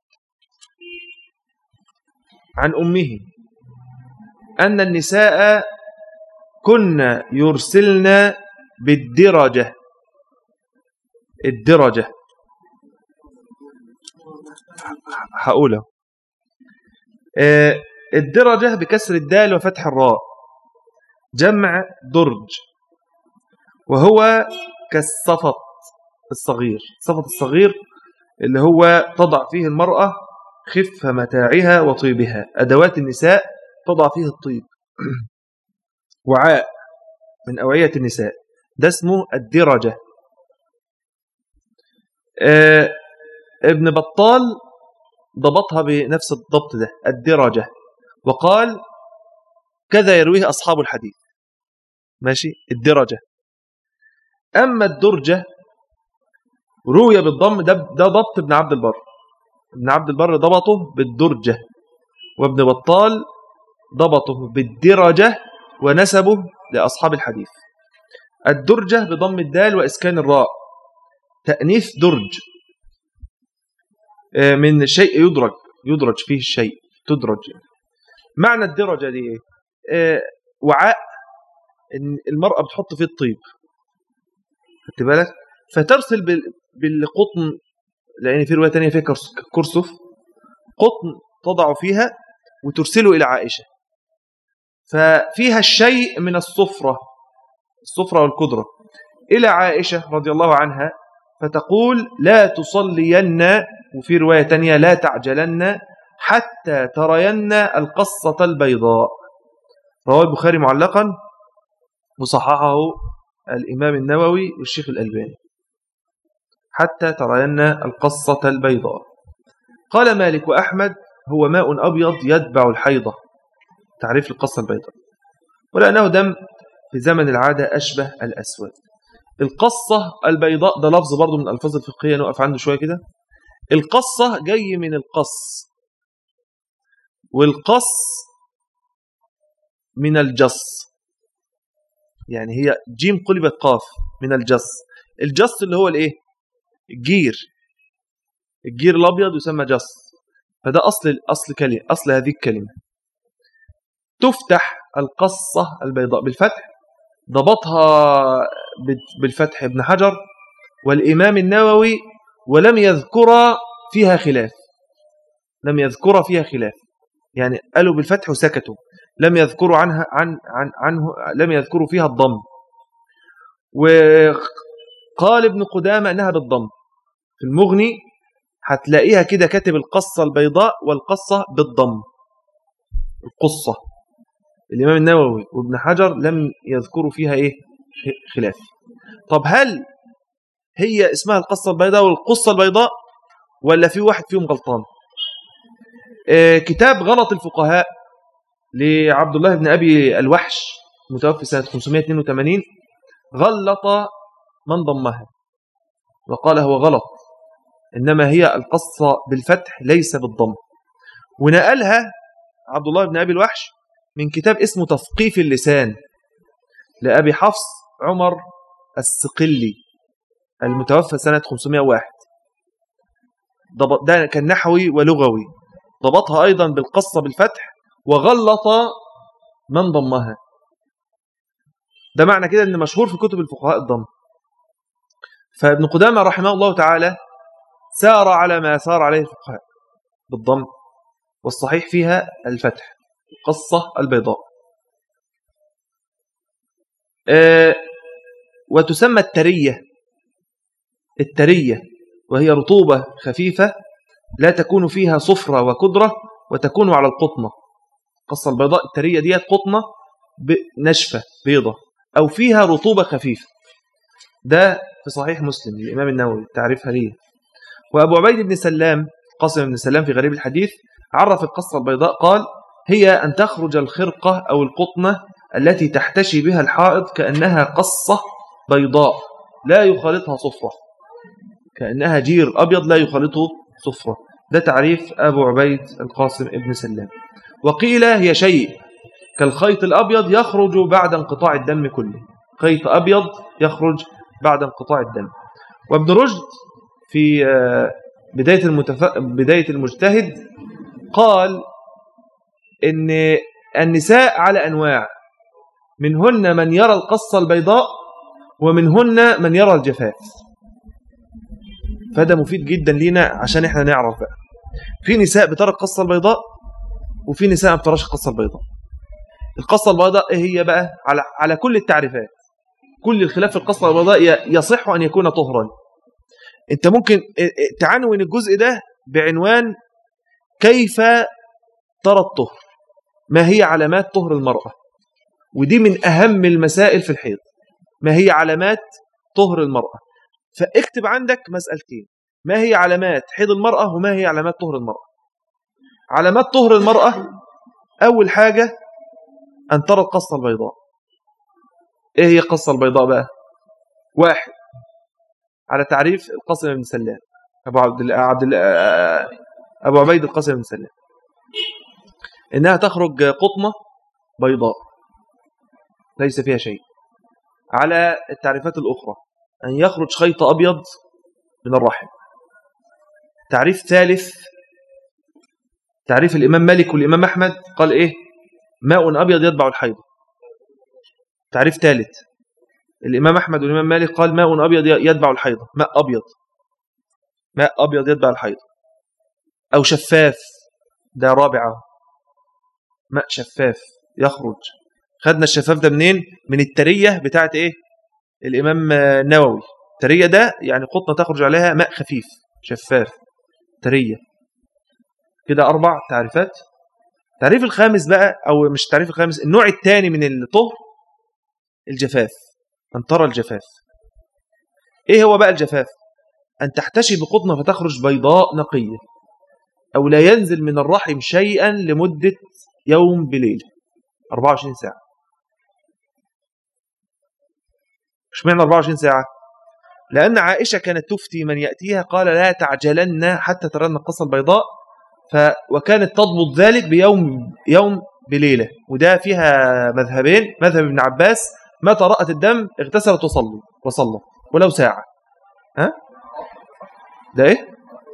عن أمه أن النساء كن يرسلن بالدرجة الدرجة هقوله آه، الدرجة بكسر الدال وفتح الراء جمع درج وهو كالصفط الصغير الصفط الصغير اللي هو تضع فيه المرأة خف متاعها وطيبها أدوات النساء تضع فيه الطيب وعاء من أوعية النساء ده اسمه الدرجة آه ابن بطال ضبطها بنفس الضبط ده الدرجة وقال كذا يرويه أصحاب الحديث ماشي الدرجة أما الدرجة روي بالضم ده, ده ضبط ابن عبد البر ابن عبد البر ضبطه بالدرجة وابن بطال ضبطه بالدرجة ونسبه لأصحاب الحديث الدرجة بضم الدال وإسكان الراء تأنيث درج آه، من شيء يدرج يدرج فيه الشيء تدرج معنى الدرجة دي ايه آه، وعاء المرأة بتحط فيه الطيب خدت بالك فترسل بالقطن لأن في رواية تانية فيها كرسف قطن تضع فيها وترسله إلى عائشة ففيها الشيء من الصفرة الصفرة والكدرة إلى عائشة رضي الله عنها فتقول لا تصلين وفي رواية تانية لا تعجلن حتى ترين القصة البيضاء رواه البخاري معلقا وصححه الإمام النووي والشيخ الألباني حتى ترين القصة البيضاء قال مالك وأحمد هو ماء أبيض يتبع الحيضة تعريف القصة البيضاء ولأنه دم في زمن العادة أشبه الأسود القصة البيضاء ده لفظ برضه من الألفاظ الفقهية نقف عنده شوية كده القصة جاي من القص والقص من الجص يعني هي جيم قلبت قاف من الجص الجص اللي هو الايه الجير الجير الابيض يسمى جص فده اصل اصل كلمه اصل هذه الكلمه تفتح القصه البيضاء بالفتح ضبطها بالفتح ابن حجر والامام النووي ولم يذكر فيها خلاف لم يذكر فيها خلاف يعني قالوا بالفتح وسكتوا لم يذكروا عنها عن عن عنه لم يذكروا فيها الضم وقال ابن قدامه انها بالضم في المغني هتلاقيها كده كاتب القصه البيضاء والقصه بالضم القصه الامام النووي وابن حجر لم يذكروا فيها ايه خلاف طب هل هي اسمها القصة البيضاء والقصة البيضاء ولا في واحد فيهم غلطان آه كتاب غلط الفقهاء لعبد الله بن أبي الوحش متوفي سنة 582 غلط من ضمها وقال هو غلط إنما هي القصة بالفتح ليس بالضم ونقلها عبد الله بن أبي الوحش من كتاب اسمه تثقيف اللسان لأبي حفص عمر السقلي المتوفى سنة 501 ده كان نحوي ولغوي ضبطها أيضا بالقصة بالفتح وغلط من ضمها ده معنى كده ان مشهور في كتب الفقهاء الضم فابن قدامة رحمه الله تعالى سار على ما سار عليه الفقهاء بالضم والصحيح فيها الفتح القصة البيضاء أه وتسمى الترية الترية وهي رطوبة خفيفة لا تكون فيها صفرة وكدرة وتكون على القطنة القصة البيضاء الترية ديت قطنة نشفة بيضة أو فيها رطوبة خفيفة ده في صحيح مسلم الإمام النووي تعريفها ليه وأبو عبيد بن سلام قاسم بن سلام في غريب الحديث عرف القصة البيضاء قال هي أن تخرج الخرقة أو القطنة التي تحتشي بها الحائط كأنها قصة بيضاء لا يخالطها صفرة كأنها جير أبيض لا يخالطه صفرة ده تعريف أبو عبيد القاسم ابن سلام وقيل هي شيء كالخيط الأبيض يخرج بعد انقطاع الدم كله خيط أبيض يخرج بعد انقطاع الدم وابن رشد في آه، بداية, المتف... بداية المجتهد قال إن النساء على أنواع منهن من يرى القصة البيضاء ومنهن من يرى الجفاف فده مفيد جدا لينا عشان احنا نعرف بقى في نساء بترى القصة البيضاء وفي نساء ما بتراش القصة البيضاء القصة البيضاء ايه هي بقى على على كل التعريفات كل الخلاف في القصة البيضاء يصح أن يكون طهرا انت ممكن تعنون الجزء ده بعنوان كيف ترى الطهر ما هي علامات طهر المرأة ودي من أهم المسائل في الحيض ما هي علامات طهر المرأة فاكتب عندك مسألتين ما هي علامات حيض المرأة وما هي علامات طهر المرأة علامات طهر المرأة أول حاجة أن ترى القصة البيضاء إيه هي القصة البيضاء بقى واحد على تعريف القاسم بن سلام أبو عبد الله عبد الله أبو عبيد القاسم بن سلام إنها تخرج قطمة بيضاء ليس فيها شيء على التعريفات الأخرى أن يخرج خيط أبيض من الرحم تعريف ثالث تعريف الإمام مالك والإمام أحمد قال إيه ماء أبيض يتبع الحيض تعريف ثالث الإمام أحمد والإمام مالك قال ماء أبيض يتبع الحيض ماء أبيض ماء أبيض يتبع الحيض أو شفاف ده رابعة ماء شفاف يخرج خدنا الشفاف ده منين من الترية بتاعت إيه الإمام النووي الترية ده يعني قطنة تخرج عليها ماء خفيف شفاف ترية كده أربع تعريفات التعريف الخامس بقى أو مش التعريف الخامس النوع الثاني من الطهر الجفاف أن ترى الجفاف إيه هو بقى الجفاف أن تحتشي بقطنة فتخرج بيضاء نقية أو لا ينزل من الرحم شيئا لمدة يوم بليل 24 ساعة مش معنى 24 ساعة لأن عائشة كانت تفتي من يأتيها قال لا تعجلن حتى ترن القصة البيضاء ف وكانت تضبط ذلك بيوم يوم بليلة وده فيها مذهبين مذهب ابن عباس متى رأت الدم اغتسلت وصلي وصلى ولو ساعة ها ده ايه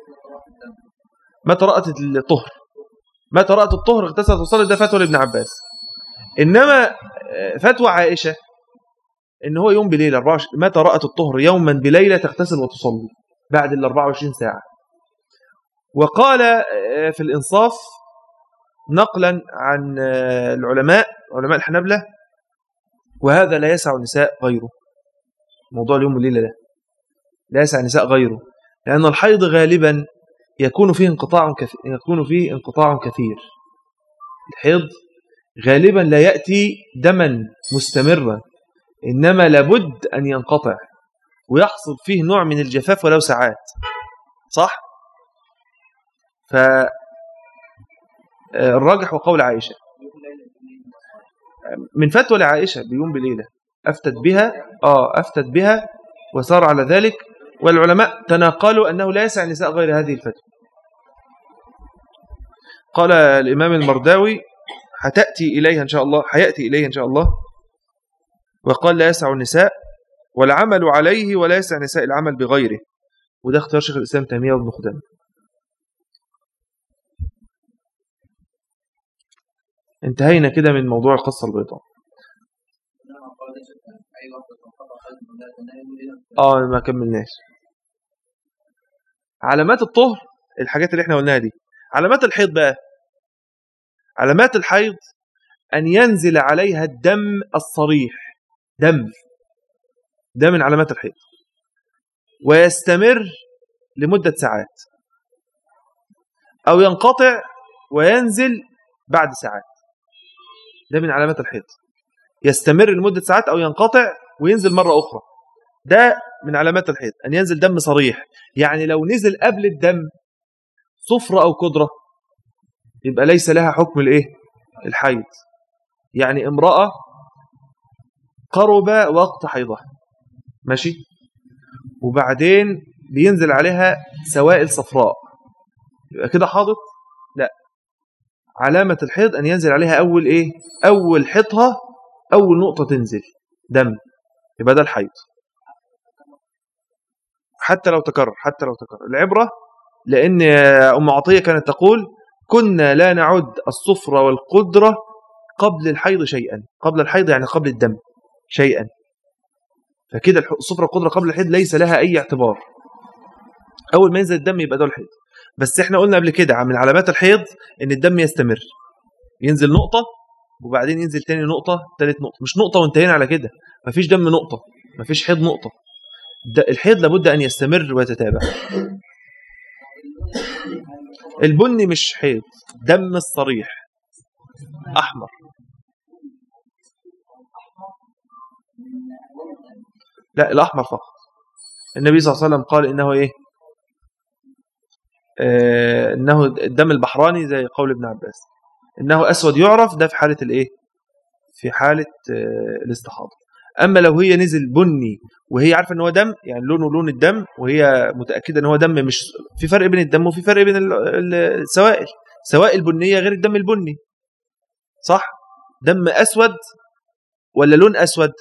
متى رأت الطهر متى رأت الطهر اغتسلت وصلت ده فتوى لابن عباس إنما آه، فتوى عائشة إن هو يوم بليلة 24 متى رأت الطهر يوما بليلة تغتسل وتصلي بعد ال 24 ساعة وقال آه، في الإنصاف نقلا عن آه، العلماء علماء الحنبلة وهذا لا يسع النساء غيره موضوع اليوم والليلة ده لا يسع النساء غيره لأن الحيض غالبا يكون فيه انقطاع كثير يكون فيه انقطاع كثير الحيض غالبا لا يأتي دما مستمرا إنما لابد أن ينقطع ويحصل فيه نوع من الجفاف ولو ساعات صح؟ فالراجح وقول عائشة من فتوى لعائشة بيوم بليلة أفتت بها آه أفتت بها وصار على ذلك والعلماء تناقلوا أنه لا يسع النساء غير هذه الفتوى قال الإمام المرداوي هتأتي إليها إن شاء الله حيأتي إليها إن شاء الله وقال لا يسع النساء والعمل عليه ولا يسع نساء العمل بغيره وده اختيار شيخ الإسلام تيمية وابن خدامه انتهينا كده من موضوع القصة البيضاء اه ما كملناش علامات الطهر الحاجات اللي احنا قلناها دي علامات الحيض بقى علامات الحيض أن ينزل عليها الدم الصريح دم ده من علامات الحيض ويستمر لمدة ساعات أو ينقطع وينزل بعد ساعات ده من علامات الحيض يستمر لمدة ساعات أو ينقطع وينزل مرة أخرى ده من علامات الحيض أن ينزل دم صريح يعني لو نزل قبل الدم صفرة أو كدرة يبقى ليس لها حكم الإيه؟ الحيض يعني امرأة قرب وقت حيضها ماشي وبعدين بينزل عليها سوائل صفراء يبقى كده حاضت لا علامة الحيض أن ينزل عليها أول إيه أول حيضها أول نقطة تنزل دم يبقى ده الحيض حتى لو تكرر حتى لو تكرر العبرة لأن أم عطية كانت تقول كنا لا نعد الصفرة والقدرة قبل الحيض شيئا قبل الحيض يعني قبل الدم شيئا فكده الصفرة والقدرة قبل الحيض ليس لها أي اعتبار أول ما ينزل الدم يبقى ده الحيض بس احنا قلنا قبل كده من علامات الحيض ان الدم يستمر ينزل نقطة وبعدين ينزل تاني نقطة تالت نقطة مش نقطة وانتهينا على كده مفيش دم نقطة مفيش حيض نقطة الحيض لابد أن يستمر ويتتابع البني مش حيض دم الصريح أحمر لا الأحمر فقط النبي صلى الله عليه وسلم قال إنه إيه آه إنه الدم البحراني زي قول ابن عباس إنه أسود يعرف ده في حالة الإيه في حالة آه الاستحاضة أما لو هي نزل بني وهي عارفة إن هو دم يعني لونه لون الدم وهي متأكدة إن هو دم مش في فرق بين الدم وفي فرق بين السوائل سوائل بنية غير الدم البني صح دم أسود ولا لون أسود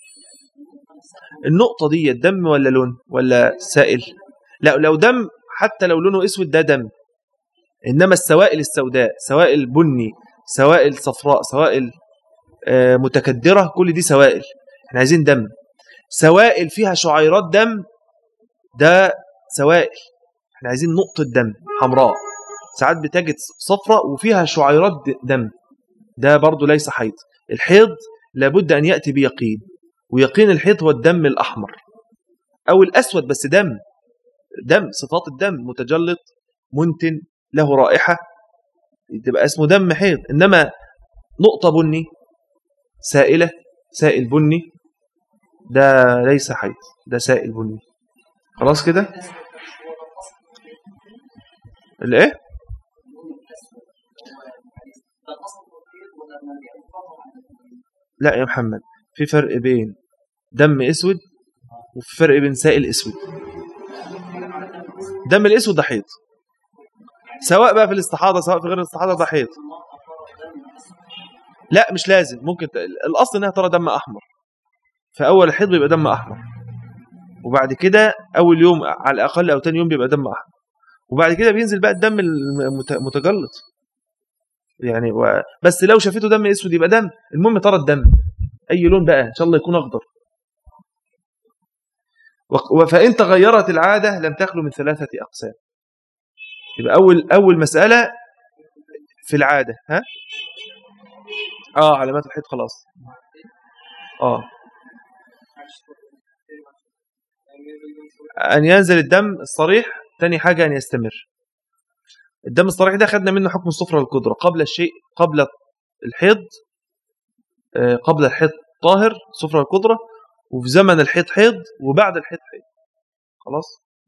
النقطة دي دم ولا لون ولا سائل لا لو دم حتى لو لونه اسود ده دم انما السوائل السوداء سوائل بني سوائل صفراء سوائل آه، متكدرة كل دي سوائل احنا عايزين دم سوائل فيها شعيرات دم ده سوائل احنا عايزين نقطة دم حمراء ساعات بتجد صفراء وفيها شعيرات دم ده برضو ليس حيض الحيض لابد أن يأتي بيقين ويقين الحيض هو الدم الأحمر أو الأسود بس دم دم صفات الدم متجلط منتن له رائحة تبقى اسمه دم حيض إنما نقطة بني سائلة سائل بني ده ليس حيض ده سائل بني خلاص كده الايه لا يا محمد في فرق بين دم اسود وفي فرق بين سائل اسود دم الاسود ده حيض سواء بقى في الاستحاضه سواء في غير الاستحاضه ده حيض لا مش لازم ممكن ت... الاصل انها ترى دم احمر فاول الحيض بيبقى دم احمر وبعد كده اول يوم على الاقل او ثاني يوم بيبقى دم احمر وبعد كده بينزل بقى الدم المتجلط يعني و... بس لو شافته دم اسود يبقى دم المهم ترى الدم اي لون بقى ان شاء الله يكون اخضر فإن تغيرت العادة لم تخلو من ثلاثة أقسام يبقى أول أول مسألة في العادة ها اه علامات الحيض خلاص اه أن ينزل الدم الصريح ثاني حاجة أن يستمر الدم الصريح ده خدنا منه حكم الصفرة للقدرة قبل الشيء قبل الحيض آه، قبل الحيض طاهر صفرة القدرة وفي زمن الحيض حيض وبعد الحيض حيض خلاص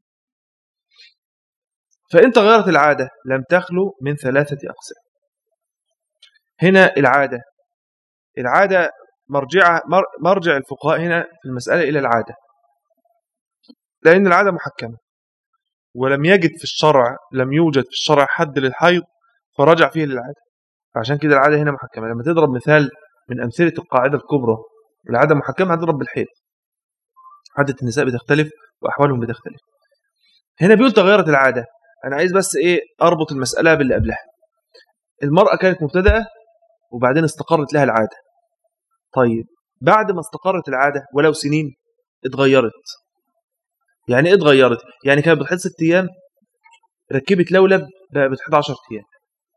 فإن تغيرت العادة لم تخلو من ثلاثة أقسام هنا العادة العادة مرجع مرجع الفقهاء هنا في المسألة إلى العادة لأن العادة محكمة ولم يجد في الشرع لم يوجد في الشرع حد للحيض فرجع فيه للعادة فعشان كده العادة هنا محكمة لما تضرب مثال من أمثلة القاعدة الكبرى العادة محكمة هتضرب بالحيض عادة النساء بتختلف وأحوالهم بتختلف هنا بيقول تغيرت العادة أنا عايز بس إيه أربط المسألة باللي قبلها المرأة كانت مبتدأة وبعدين استقرت لها العادة طيب بعد ما استقرت العادة ولو سنين اتغيرت يعني ايه اتغيرت يعني كانت بتحيض ست ايام ركبت لولب بقى بتحيض 10 ايام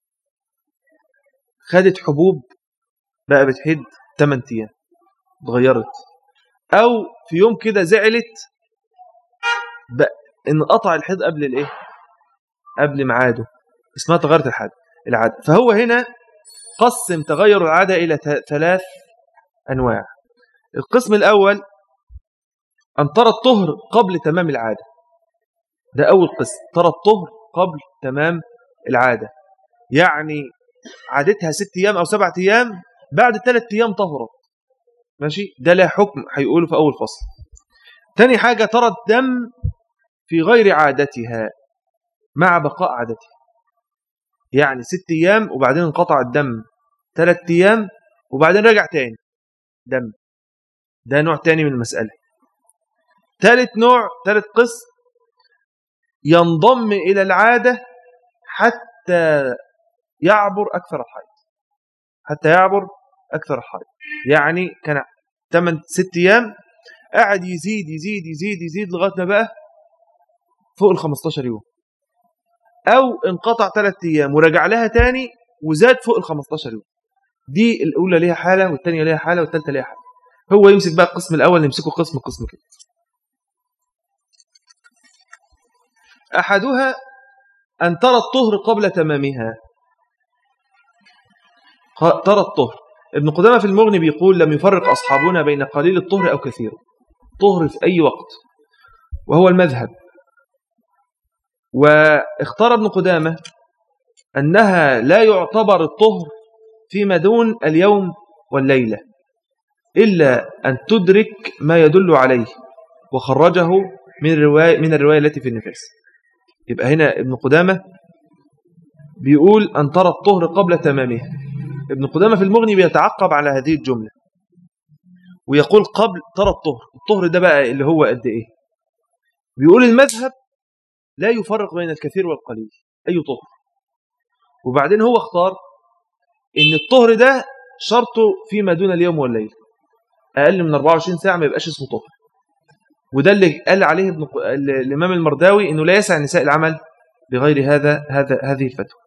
خدت حبوب بقى بتحيض 8 ايام اتغيرت او في يوم كده زعلت بقى انقطع الحيض قبل الايه قبل ميعاده اسمها تغيرت الحد العاده فهو هنا قسم تغير العاده الى ثلاث انواع القسم الاول أن ترى الطهر قبل تمام العادة ده أول قسم ترى الطهر قبل تمام العادة يعني عادتها ست أيام أو سبعة أيام بعد ثلاث أيام طهرت ماشي ده له حكم هيقوله في أول فصل تاني حاجة ترى الدم في غير عادتها مع بقاء عادتها يعني ست أيام وبعدين انقطع الدم ثلاث أيام وبعدين رجع تاني دم ده نوع تاني من المسألة ثالث نوع ثالث قسم ينضم إلى العادة حتى يعبر أكثر الحيض حتى يعبر أكثر الحيض يعني كان 8 6 أيام قاعد يزيد يزيد يزيد يزيد لغاية ما بقى فوق ال 15 يوم أو انقطع 3 أيام ورجع لها تاني وزاد فوق ال 15 يوم دي الأولى ليها حالة والثانية ليها حالة والثالثة ليها حالة هو يمسك بقى القسم الأول يمسكه قسم قسم كده أحدها أن ترى الطهر قبل تمامها ترى الطهر ابن قدامة في المغني بيقول لم يفرق أصحابنا بين قليل الطهر أو كثير طهر في أي وقت وهو المذهب واختار ابن قدامة أنها لا يعتبر الطهر فيما دون اليوم والليلة إلا أن تدرك ما يدل عليه وخرجه من الرواية, من الرواية التي في النفاس يبقى هنا ابن قدامة بيقول أن ترى الطهر قبل تمامه ابن قدامة في المغني بيتعقب على هذه الجملة ويقول قبل ترى الطهر الطهر ده بقى اللي هو قد إيه بيقول المذهب لا يفرق بين الكثير والقليل أي طهر وبعدين هو اختار ان الطهر ده شرطه فيما دون اليوم والليل اقل من 24 ساعه ما يبقاش اسمه طهر وده اللي قال عليه ابن الامام المرداوي انه لا يسع نساء العمل بغير هذا هذا هذه الفتوى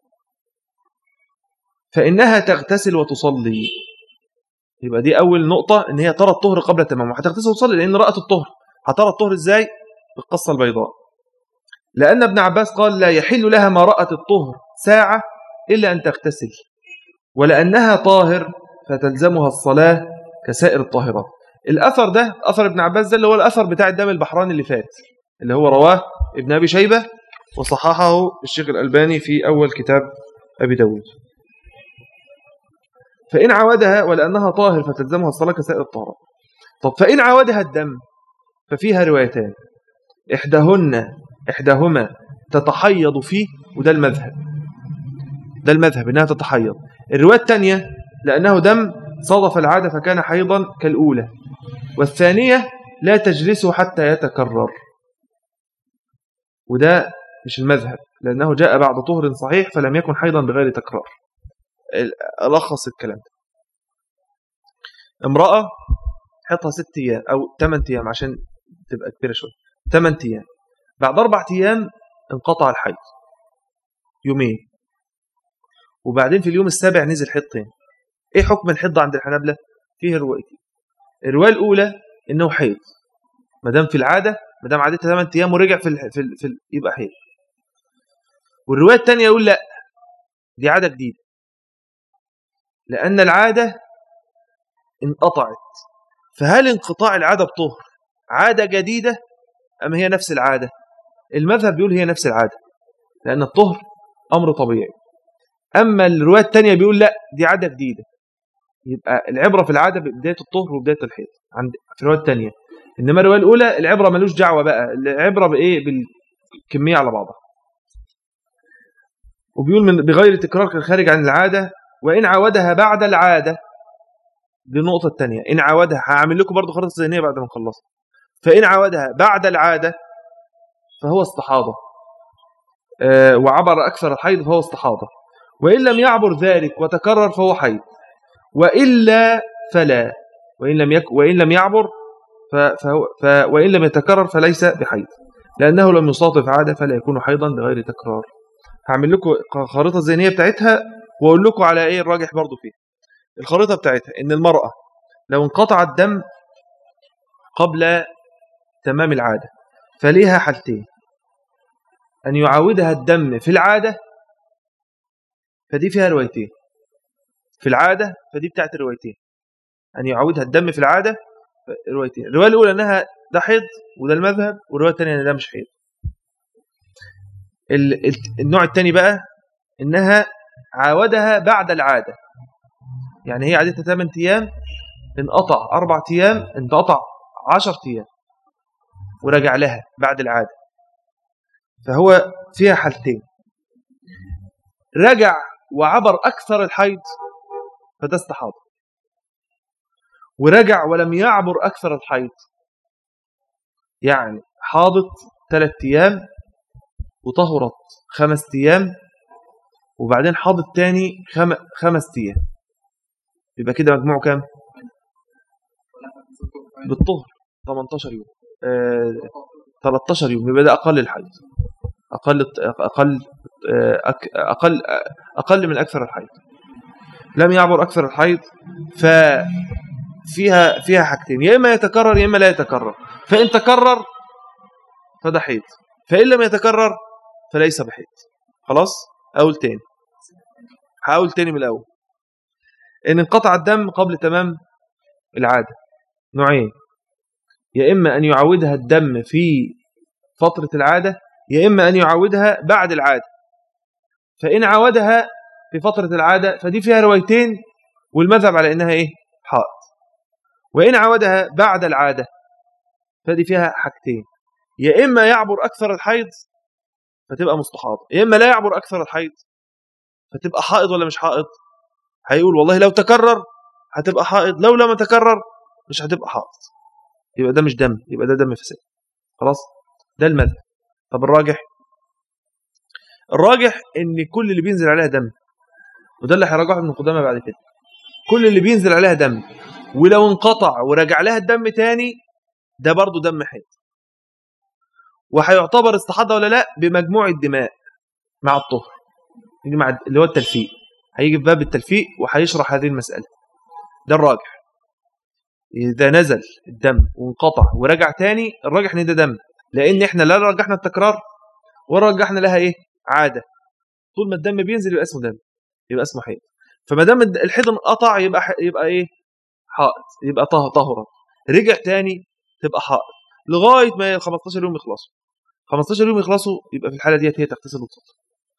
فانها تغتسل وتصلي يبقى دي اول نقطه ان هي ترى الطهر قبل التمام وهتغتسل وتصلي لان رات الطهر هترى الطهر ازاي بالقصه البيضاء لان ابن عباس قال لا يحل لها ما رات الطهر ساعه الا ان تغتسل ولأنها طاهر فتلزمها الصلاة كسائر الطاهرات الأثر ده أثر ابن عباس ده اللي هو الأثر بتاع الدم البحراني اللي فات اللي هو رواه ابن أبي شيبة وصححه الشيخ الألباني في أول كتاب أبي داود فإن عودها ولأنها طاهر فتلزمها الصلاة كسائر الطهارات طب فإن عودها الدم ففيها روايتان إحداهن إحداهما تتحيض فيه وده المذهب ده المذهب إنها تتحيض الرواية الثانية لأنه دم صادف العادة فكان حيضا كالأولى والثانية لا تجلسه حتى يتكرر وده مش المذهب لأنه جاء بعد طهر صحيح فلم يكن حيضا بغير تكرار ألخص الكلام ده امرأة حطها ست أيام أو ثمان أيام عشان تبقى كبيرة شوية ثمان أيام بعد أربع أيام انقطع الحيض يومين وبعدين في اليوم السابع نزل حيض تاني ايه حكم الحيض عند الحنابلة فيه روايتين الروايه الاولى انه حيض ما دام في العاده ما دام عادتها 8 ايام ورجع في ال في, ال في ال يبقى حيض والروايه الثانيه يقول لا دي عاده جديده لان العاده انقطعت فهل انقطاع العاده بطهر عاده جديده ام هي نفس العاده المذهب بيقول هي نفس العاده لان الطهر امر طبيعي أما الرواية الثانية بيقول لا دي عادة جديدة يبقى العبرة في العادة ببداية الطهر وبداية الحيض عند في الرواية الثانية إنما الرواية الأولى العبرة ملوش دعوة بقى العبرة بإيه بالكمية على بعضها وبيقول من بغير تكرار خارج عن العادة وإن عودها بعد العادة دي النقطة الثانية إن عودها هعمل لكم برضو خريطة ذهنية بعد ما نخلصها فإن عودها بعد العادة فهو استحاضة آه وعبر أكثر الحيض فهو استحاضة وإن لم يعبر ذلك وتكرر فهو حيض وإلا فلا وإن لم, يك وإن لم يعبر فهو ف وإن لم يتكرر فليس بحيض لأنه لم يصادف عادة فلا يكون حيضا بغير تكرار هعمل لكم خريطة الذهنية بتاعتها وأقول لكم على إيه الراجح برضو فيه الخريطة بتاعتها إن المرأة لو انقطع الدم قبل تمام العادة فليها حالتين أن يعاودها الدم في العادة فدي فيها روايتين في العادة فدي بتاعت الروايتين أن يعودها الدم في العادة روايتين الرواية الأولى أنها ده حيض وده المذهب والرواية الثانية أن ده مش حيض النوع الثاني بقى أنها عاودها بعد العادة يعني هي عادتها 8 أيام انقطع أربع أيام انقطع 10 أيام ورجع لها بعد العادة فهو فيها حالتين رجع وعبر أكثر الحيض فده استحاضة ورجع ولم يعبر أكثر الحيض يعني حاضت ثلاث أيام وطهرت خمس أيام وبعدين حاضت تاني خم... خمس أيام يبقى كده مجموعه كام؟ بالطهر 18 يوم آه 13 يوم يبقى ده أقل الحيض أقل أقل آه، أقل أقل من أكثر الحيض لم يعبر أكثر الحيض ففيها فيها حاجتين يا إما يتكرر يا إما لا يتكرر فإن تكرر فده حيض فإن لم يتكرر فليس بحيض خلاص أقول تاني هقول تاني من الأول إن انقطع الدم قبل تمام العادة نوعين يا إما أن يعودها الدم في فترة العادة يا إما أن يعودها بعد العادة فإن عودها في فترة العادة فدي فيها روايتين والمذهب على إنها إيه حائط وإن عودها بعد العادة فدي فيها حاجتين يا إما يعبر أكثر الحيض فتبقى مستحاضة يا إما لا يعبر أكثر الحيض فتبقى حائض ولا مش حائض هيقول والله لو تكرر هتبقى حائض لو لم تكرر مش هتبقى حائض يبقى ده مش دم يبقى ده دم فساد خلاص ده المذهب طب الراجح الراجح ان كل اللي بينزل عليها دم وده اللي هيراجعه ابن قدامه بعد كده كل اللي بينزل عليها دم ولو انقطع ورجع لها الدم تاني ده برضه دم حيض وهيعتبر استحاضه ولا لا بمجموع الدماء مع الطهر يجي مع اللي هو التلفيق هيجي في باب التلفيق وهيشرح هذه المساله ده الراجح اذا نزل الدم وانقطع ورجع تاني الراجح ان ده دم لان احنا لا رجحنا التكرار ولا رجحنا لها ايه عاده طول ما الدم بينزل يبقى اسمه دم يبقى اسمه حيض فما دام الحيض انقطع يبقى يبقى ايه حائط يبقى طهرا رجع تاني تبقى حائط لغايه ما 15 يوم يخلصوا 15 يوم يخلصوا يبقى في الحاله ديت هي تغتسل وتصلي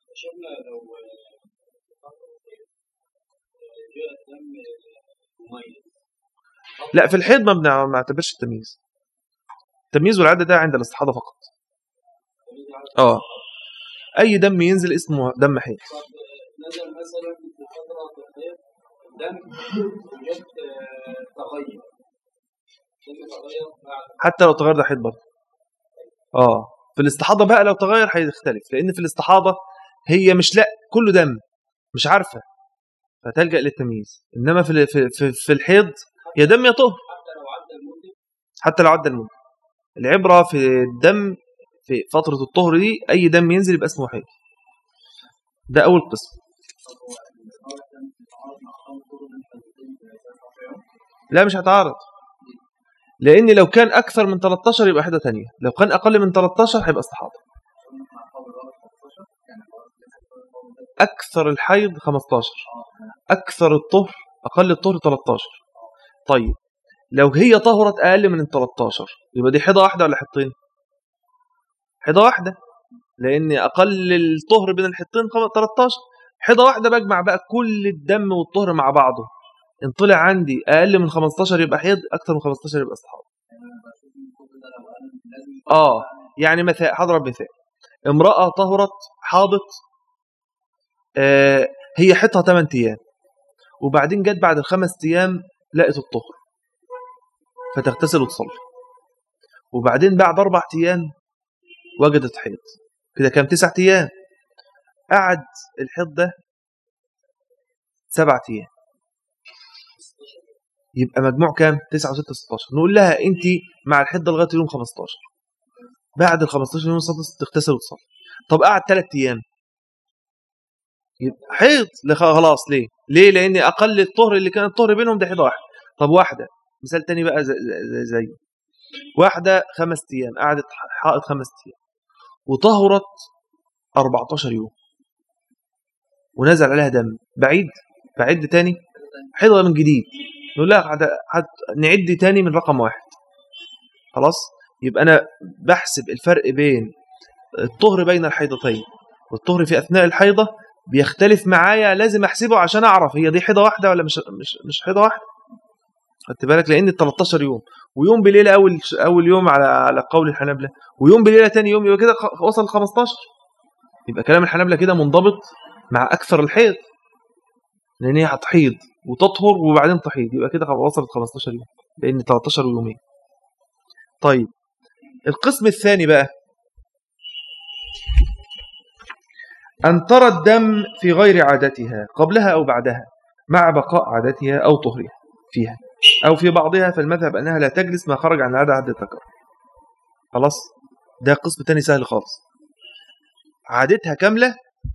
لا في الحيض ما بنعتبرش التمييز التمييز والعاده ده عند الاستحاضه فقط اه اي دم ينزل اسمه دم حيض نزل مثلا في فتره الحيض دم وجد تغير حتى لو تغير ده حيض برضه اه في الاستحاضه بقى لو تغير هيختلف لان في الاستحاضه هي مش لا كله دم مش عارفه فتلجا للتمييز انما في في في الحيض يا دم يا طهر حتى لو عدى المده العبره في الدم في فتره الطهر دي اي دم ينزل يبقى اسمه حيض ده اول قسم لا مش هتعارض لان لو كان اكثر من 13 يبقى حاجه ثانيه لو كان اقل من 13 هيبقى استحاضه اكثر الحيض 15 اكثر الطهر اقل الطهر 13 طيب لو هي طهرت اقل من ال 13 يبقى دي حيضه واحده ولا حيضتين حيضه واحده لان اقل الطهر بين الحيضتين 13 حيضه واحده بجمع بقى كل الدم والطهر مع بعضه ان طلع عندي اقل من 15 يبقى حيض اكثر من 15 يبقى استحاضه اه يعني مثال هضرب مثال امراه طهرت حاضت آه هي حيضها 8 ايام وبعدين جت بعد الخمس ايام لقت الطهر فتغتسل وتصلي وبعدين بعد اربع ايام وجدت حيض كده كام تسعة ايام قعد الحيض ده سبعة ايام يبقى مجموع كام 9 و6 16 نقول لها انت مع الحده لغايه يوم 15 بعد ال 15 يوم تغتسل وتصلي طب قعد 3 ايام يبقى حيض خلاص ليه ليه لان اقل الطهر اللي كان الطهر بينهم ده حيضه واحده طب واحده مثال تاني بقى زي, زي, زي واحده خمس ايام قعدت حائض خمس ايام وطهرت 14 يوم ونزل عليها دم بعيد بعد تاني حيضه من جديد نقول لا نعد تاني من رقم واحد خلاص يبقى أنا بحسب الفرق بين الطهر بين الحيضتين والطهر في أثناء الحيضة بيختلف معايا لازم أحسبه عشان أعرف هي دي حيضة واحدة ولا مش مش مش حيضة واحدة خدت بالك لأن ال 13 يوم ويوم بليلة أول أول يوم على على قول الحنابلة ويوم بليلة تاني يوم يبقى كده وصل 15 يبقى كلام الحنابلة كده منضبط مع أكثر الحيض لأن هي هتحيض وتطهر وبعدين تحيض يبقى كده وصلت 15 يوم لأن 13 يومين طيب القسم الثاني بقى أن ترى الدم في غير عادتها قبلها أو بعدها مع بقاء عادتها أو طهرها فيها أو في بعضها فالمذهب أنها لا تجلس ما خرج عن العادة عدة تكرر خلاص ده قسم تاني سهل خالص عادتها كاملة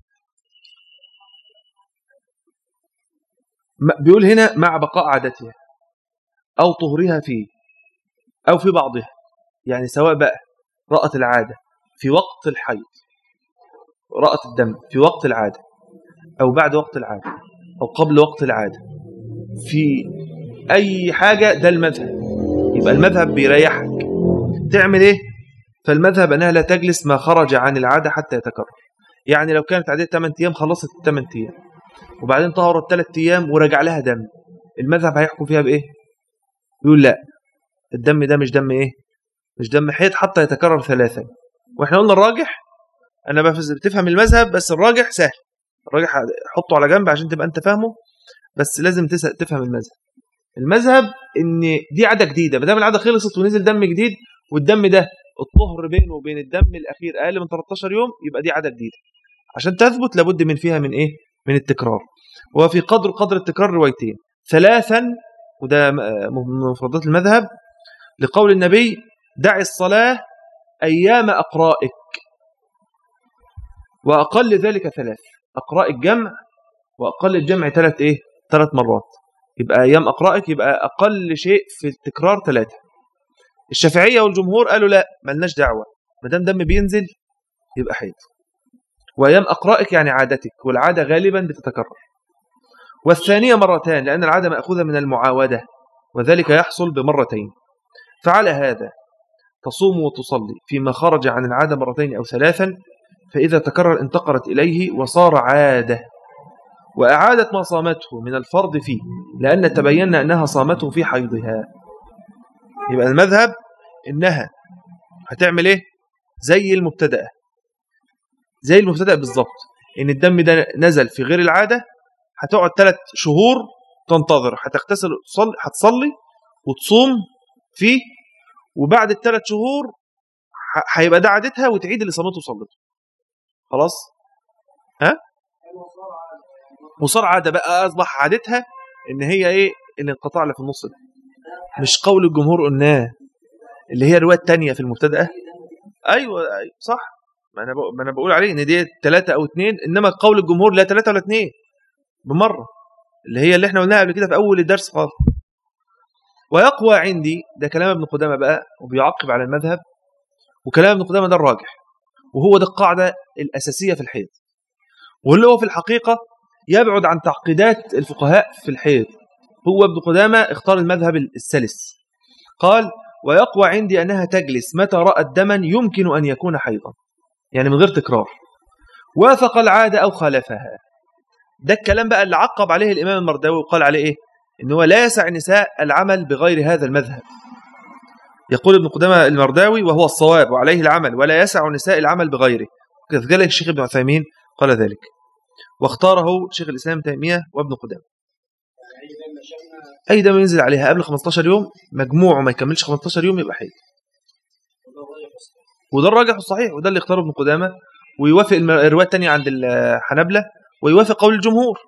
بيقول هنا مع بقاء عادتها أو طهرها فيه أو في بعضها يعني سواء بقى رأت العادة في وقت الحيض رأت الدم في وقت العادة أو بعد وقت العادة أو قبل وقت العادة في أي حاجة ده المذهب يبقى المذهب بيريحك تعمل إيه؟ فالمذهب أنها لا تجلس ما خرج عن العادة حتى يتكرر يعني لو كانت عادة 8 أيام خلصت 8 أيام وبعدين طهرت 3 أيام ورجع لها دم المذهب هيحكم فيها بإيه؟ يقول لا الدم ده مش دم إيه؟ مش دم حيض حتى يتكرر ثلاثا واحنا قلنا الراجح انا بتفهم المذهب بس الراجح سهل الراجح حطه على جنب عشان تبقى انت فاهمه بس لازم تفهم المذهب المذهب ان دي عاده جديده ما دام العاده خلصت ونزل دم جديد والدم ده الطهر بينه وبين الدم الاخير اقل من 13 يوم يبقى دي عاده جديده عشان تثبت لابد من فيها من ايه من التكرار وفي قدر قدر التكرار روايتين ثلاثا وده من مفردات المذهب لقول النبي دع الصلاة أيام أقرائك وأقل ذلك ثلاث أقراء الجمع وأقل الجمع ثلاث إيه ثلاث مرات يبقى أيام أقرائك يبقى أقل شيء في التكرار ثلاثة الشافعية والجمهور قالوا لا ملناش دعوة ما دام دم بينزل يبقى حيض وأيام أقرائك يعني عادتك والعادة غالبا بتتكرر والثانية مرتان لأن العادة مأخوذة من المعاودة وذلك يحصل بمرتين فعلى هذا تصوم وتصلي فيما خرج عن العادة مرتين أو ثلاثا فإذا تكرر انتقلت إليه وصار عادة وأعادت ما صامته من الفرض فيه لأن تبين أنها صامته في حيضها يبقى المذهب إنها هتعمل إيه زي المبتدأ زي المبتدأ بالظبط إن الدم ده نزل في غير العادة هتقعد ثلاث شهور تنتظر هتغتسل هتصلي وتصوم فيه وبعد الثلاث شهور هيبقى ده عادتها وتعيد اللي صامته وصلته خلاص ها وصار عاده بقى اصبح عادتها ان هي ايه الانقطاع اللي في النص ده مش قول الجمهور قلناه اللي هي الروايه الثانيه في المبتدا ايوه صح ما انا ما انا بقول عليه ان دي ثلاثه او اثنين انما قول الجمهور لا ثلاثه ولا اثنين بمره اللي هي اللي احنا قلناها قبل كده في اول الدرس خالص ويقوى عندي ده كلام ابن قدامة بقى وبيعقب على المذهب وكلام ابن قدامة ده الراجح وهو ده القاعدة الأساسية في الحيض واللي هو في الحقيقة يبعد عن تعقيدات الفقهاء في الحيض هو ابن قدامة اختار المذهب السلس قال ويقوى عندي أنها تجلس متى رأت دما يمكن أن يكون حيضا يعني من غير تكرار وافق العادة أو خالفها ده الكلام بقى اللي عقب عليه الإمام المرداوي وقال عليه إيه إن هو لا يسع النساء العمل بغير هذا المذهب يقول ابن قدامة المرداوي وهو الصواب وعليه العمل ولا يسع النساء العمل بغيره كذلك الشيخ ابن عثيمين قال ذلك واختاره شيخ الإسلام تيمية وابن قدامة أي دم ينزل عليها قبل 15 يوم مجموعه ما يكملش 15 يوم يبقى حي وده الراجح الصحيح وده اللي اختاره ابن قدامة ويوافق الرواية الثانية عند الحنبلة ويوافق قول الجمهور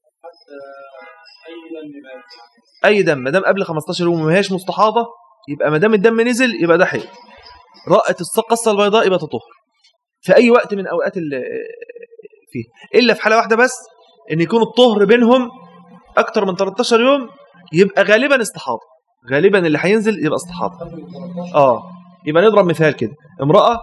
اي دم ما دام قبل 15 يوم وما هيش مستحاضه يبقى ما دام الدم نزل يبقى ده حيض رأت القصه البيضاء يبقى تطهر في اي وقت من اوقات فيه الا في حاله واحده بس ان يكون الطهر بينهم اكتر من 13 يوم يبقى غالبا استحاضه غالبا اللي هينزل يبقى استحاضه اه يبقى نضرب مثال كده امراه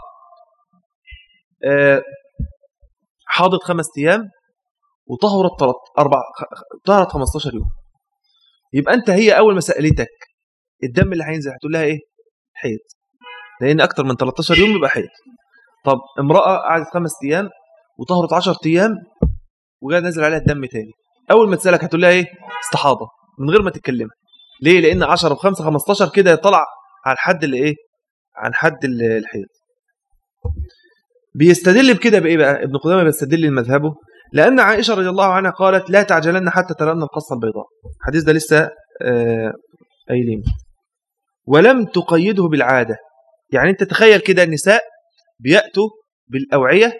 آه حاضت خمس ايام وطهرت اربع طهرت 15 يوم يبقى انت هي اول ما سالتك الدم اللي هينزل هتقول لها ايه حيض لان اكتر من 13 يوم يبقى حيض طب امراه قعدت خمس ايام وطهرت 10 ايام وجاء نزل عليها الدم تاني اول ما تسالك هتقول لها ايه استحاضه من غير ما تتكلمها ليه لان 10 و5 15 كده يطلع على الحد اللي ايه عن حد الحيض بيستدل بكده بايه بقى ابن قدامه بيستدل مذهبه لأن عائشة رضي الله عنها قالت لا تعجلن حتى ترن القصة البيضاء الحديث ده لسه قايلين آه ولم تقيده بالعادة يعني انت تخيل كده النساء بيأتوا بالأوعية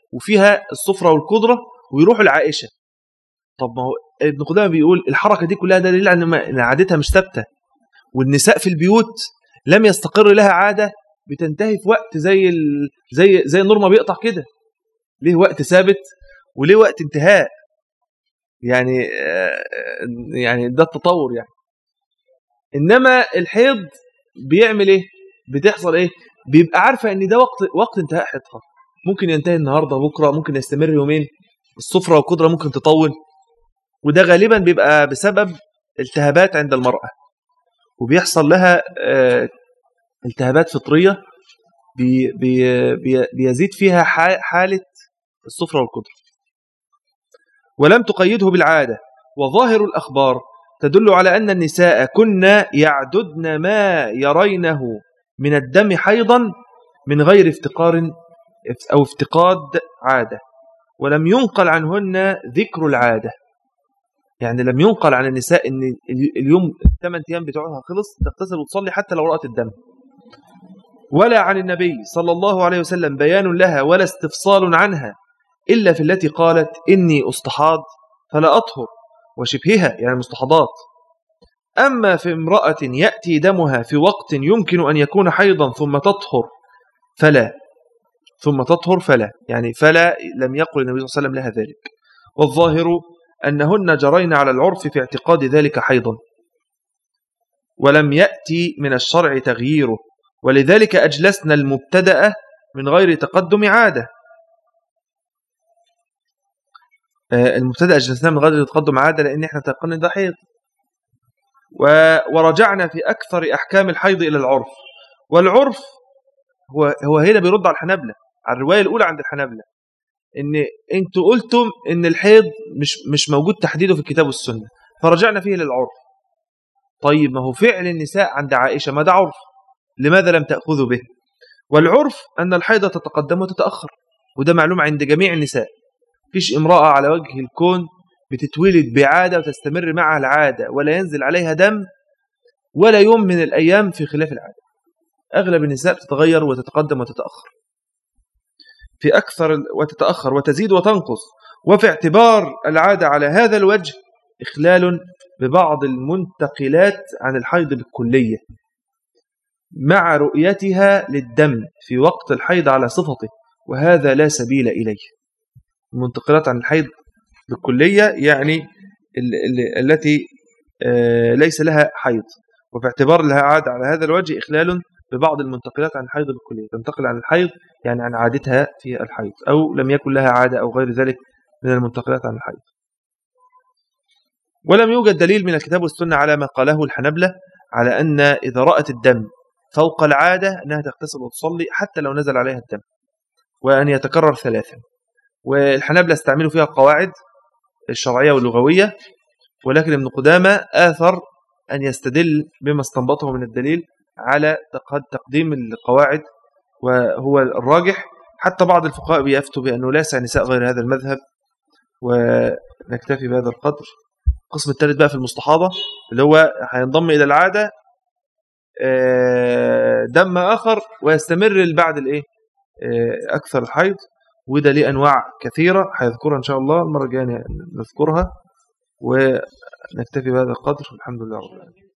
وفيها الصفرة والقدرة ويروحوا لعائشة طب ما هو ابن قدامة بيقول الحركة دي كلها دليل على ان عادتها مش ثابتة والنساء في البيوت لم يستقر لها عادة بتنتهي في وقت زي ال... زي زي النور ما بيقطع كده ليه وقت ثابت وليه وقت انتهاء يعني يعني ده التطور يعني انما الحيض بيعمل ايه بتحصل ايه بيبقى عارفه ان ده وقت وقت انتهاء حيضها ممكن ينتهي النهارده بكره ممكن يستمر يومين الصفرة والقدرة ممكن تطول وده غالبا بيبقى بسبب التهابات عند المرأة وبيحصل لها التهابات فطرية بي بي بيزيد فيها حالة الصفرة والقدرة ولم تقيده بالعادة وظاهر الأخبار تدل على أن النساء كن يعددن ما يرينه من الدم حيضا من غير افتقار أو افتقاد عادة ولم ينقل عنهن ذكر العادة يعني لم ينقل عن النساء ان اليوم الثمان ايام بتوعها خلص تغتسل وتصلي حتى لو رأت الدم ولا عن النبي صلى الله عليه وسلم بيان لها ولا استفصال عنها إلا في التي قالت إني أستحاض فلا أطهر وشبهها يعني المستحاضات أما في امرأة يأتي دمها في وقت يمكن أن يكون حيضا ثم تطهر فلا ثم تطهر فلا يعني فلا لم يقل النبي صلى الله عليه وسلم لها ذلك والظاهر أنهن جرين على العرف في اعتقاد ذلك حيضا ولم يأتي من الشرع تغييره ولذلك أجلسنا المبتدأ من غير تقدم عادة آه، المبتدأ أجلسنا من غير تقدم عادة لأن احنا تقن ده حيض ورجعنا في أكثر أحكام الحيض إلى العرف والعرف هو هو هنا بيرد على الحنابلة على الرواية الأولى عند الحنابلة إن أنتوا قلتم إن الحيض مش مش موجود تحديده في الكتاب والسنة فرجعنا فيه للعرف طيب ما هو فعل النساء عند عائشة ما ده عرف لماذا لم تأخذوا به والعرف أن الحيضة تتقدم وتتأخر وده معلوم عند جميع النساء فيش امرأة على وجه الكون بتتولد بعادة وتستمر معها العادة ولا ينزل عليها دم ولا يوم من الأيام في خلاف العادة أغلب النساء تتغير وتتقدم وتتأخر في أكثر وتتأخر وتزيد وتنقص وفي اعتبار العادة على هذا الوجه إخلال ببعض المنتقلات عن الحيض بالكلية مع رؤيتها للدم في وقت الحيض على صفته وهذا لا سبيل إليه المنتقلات عن الحيض بالكلية يعني التي آه، ليس لها حيض وفي اعتبار لها عادة على هذا الوجه إخلال ببعض المنتقلات عن الحيض بالكلية تنتقل عن الحيض يعني عن عادتها في الحيض أو لم يكن لها عادة أو غير ذلك من المنتقلات عن الحيض ولم يوجد دليل من الكتاب والسنة على ما قاله الحنبلة على أن إذا رأت الدم فوق العادة أنها تغتسل وتصلي حتى لو نزل عليها الدم وأن يتكرر ثلاثا والحنبلة استعملوا فيها القواعد الشرعية واللغوية ولكن ابن قدامة آثر أن يستدل بما استنبطه من الدليل على تقديم القواعد وهو الراجح حتى بعض الفقهاء بيفتوا بأنه لا يسع نساء غير هذا المذهب ونكتفي بهذا القدر القسم الثالث بقى في المستحاضة اللي هو هينضم إلى العادة آه، دم آخر ويستمر بعد الإيه آه، أكثر الحيض وده ليه أنواع كثيرة هيذكرها إن شاء الله المرة الجاية نذكرها ونكتفي بهذا القدر الحمد لله رب العالمين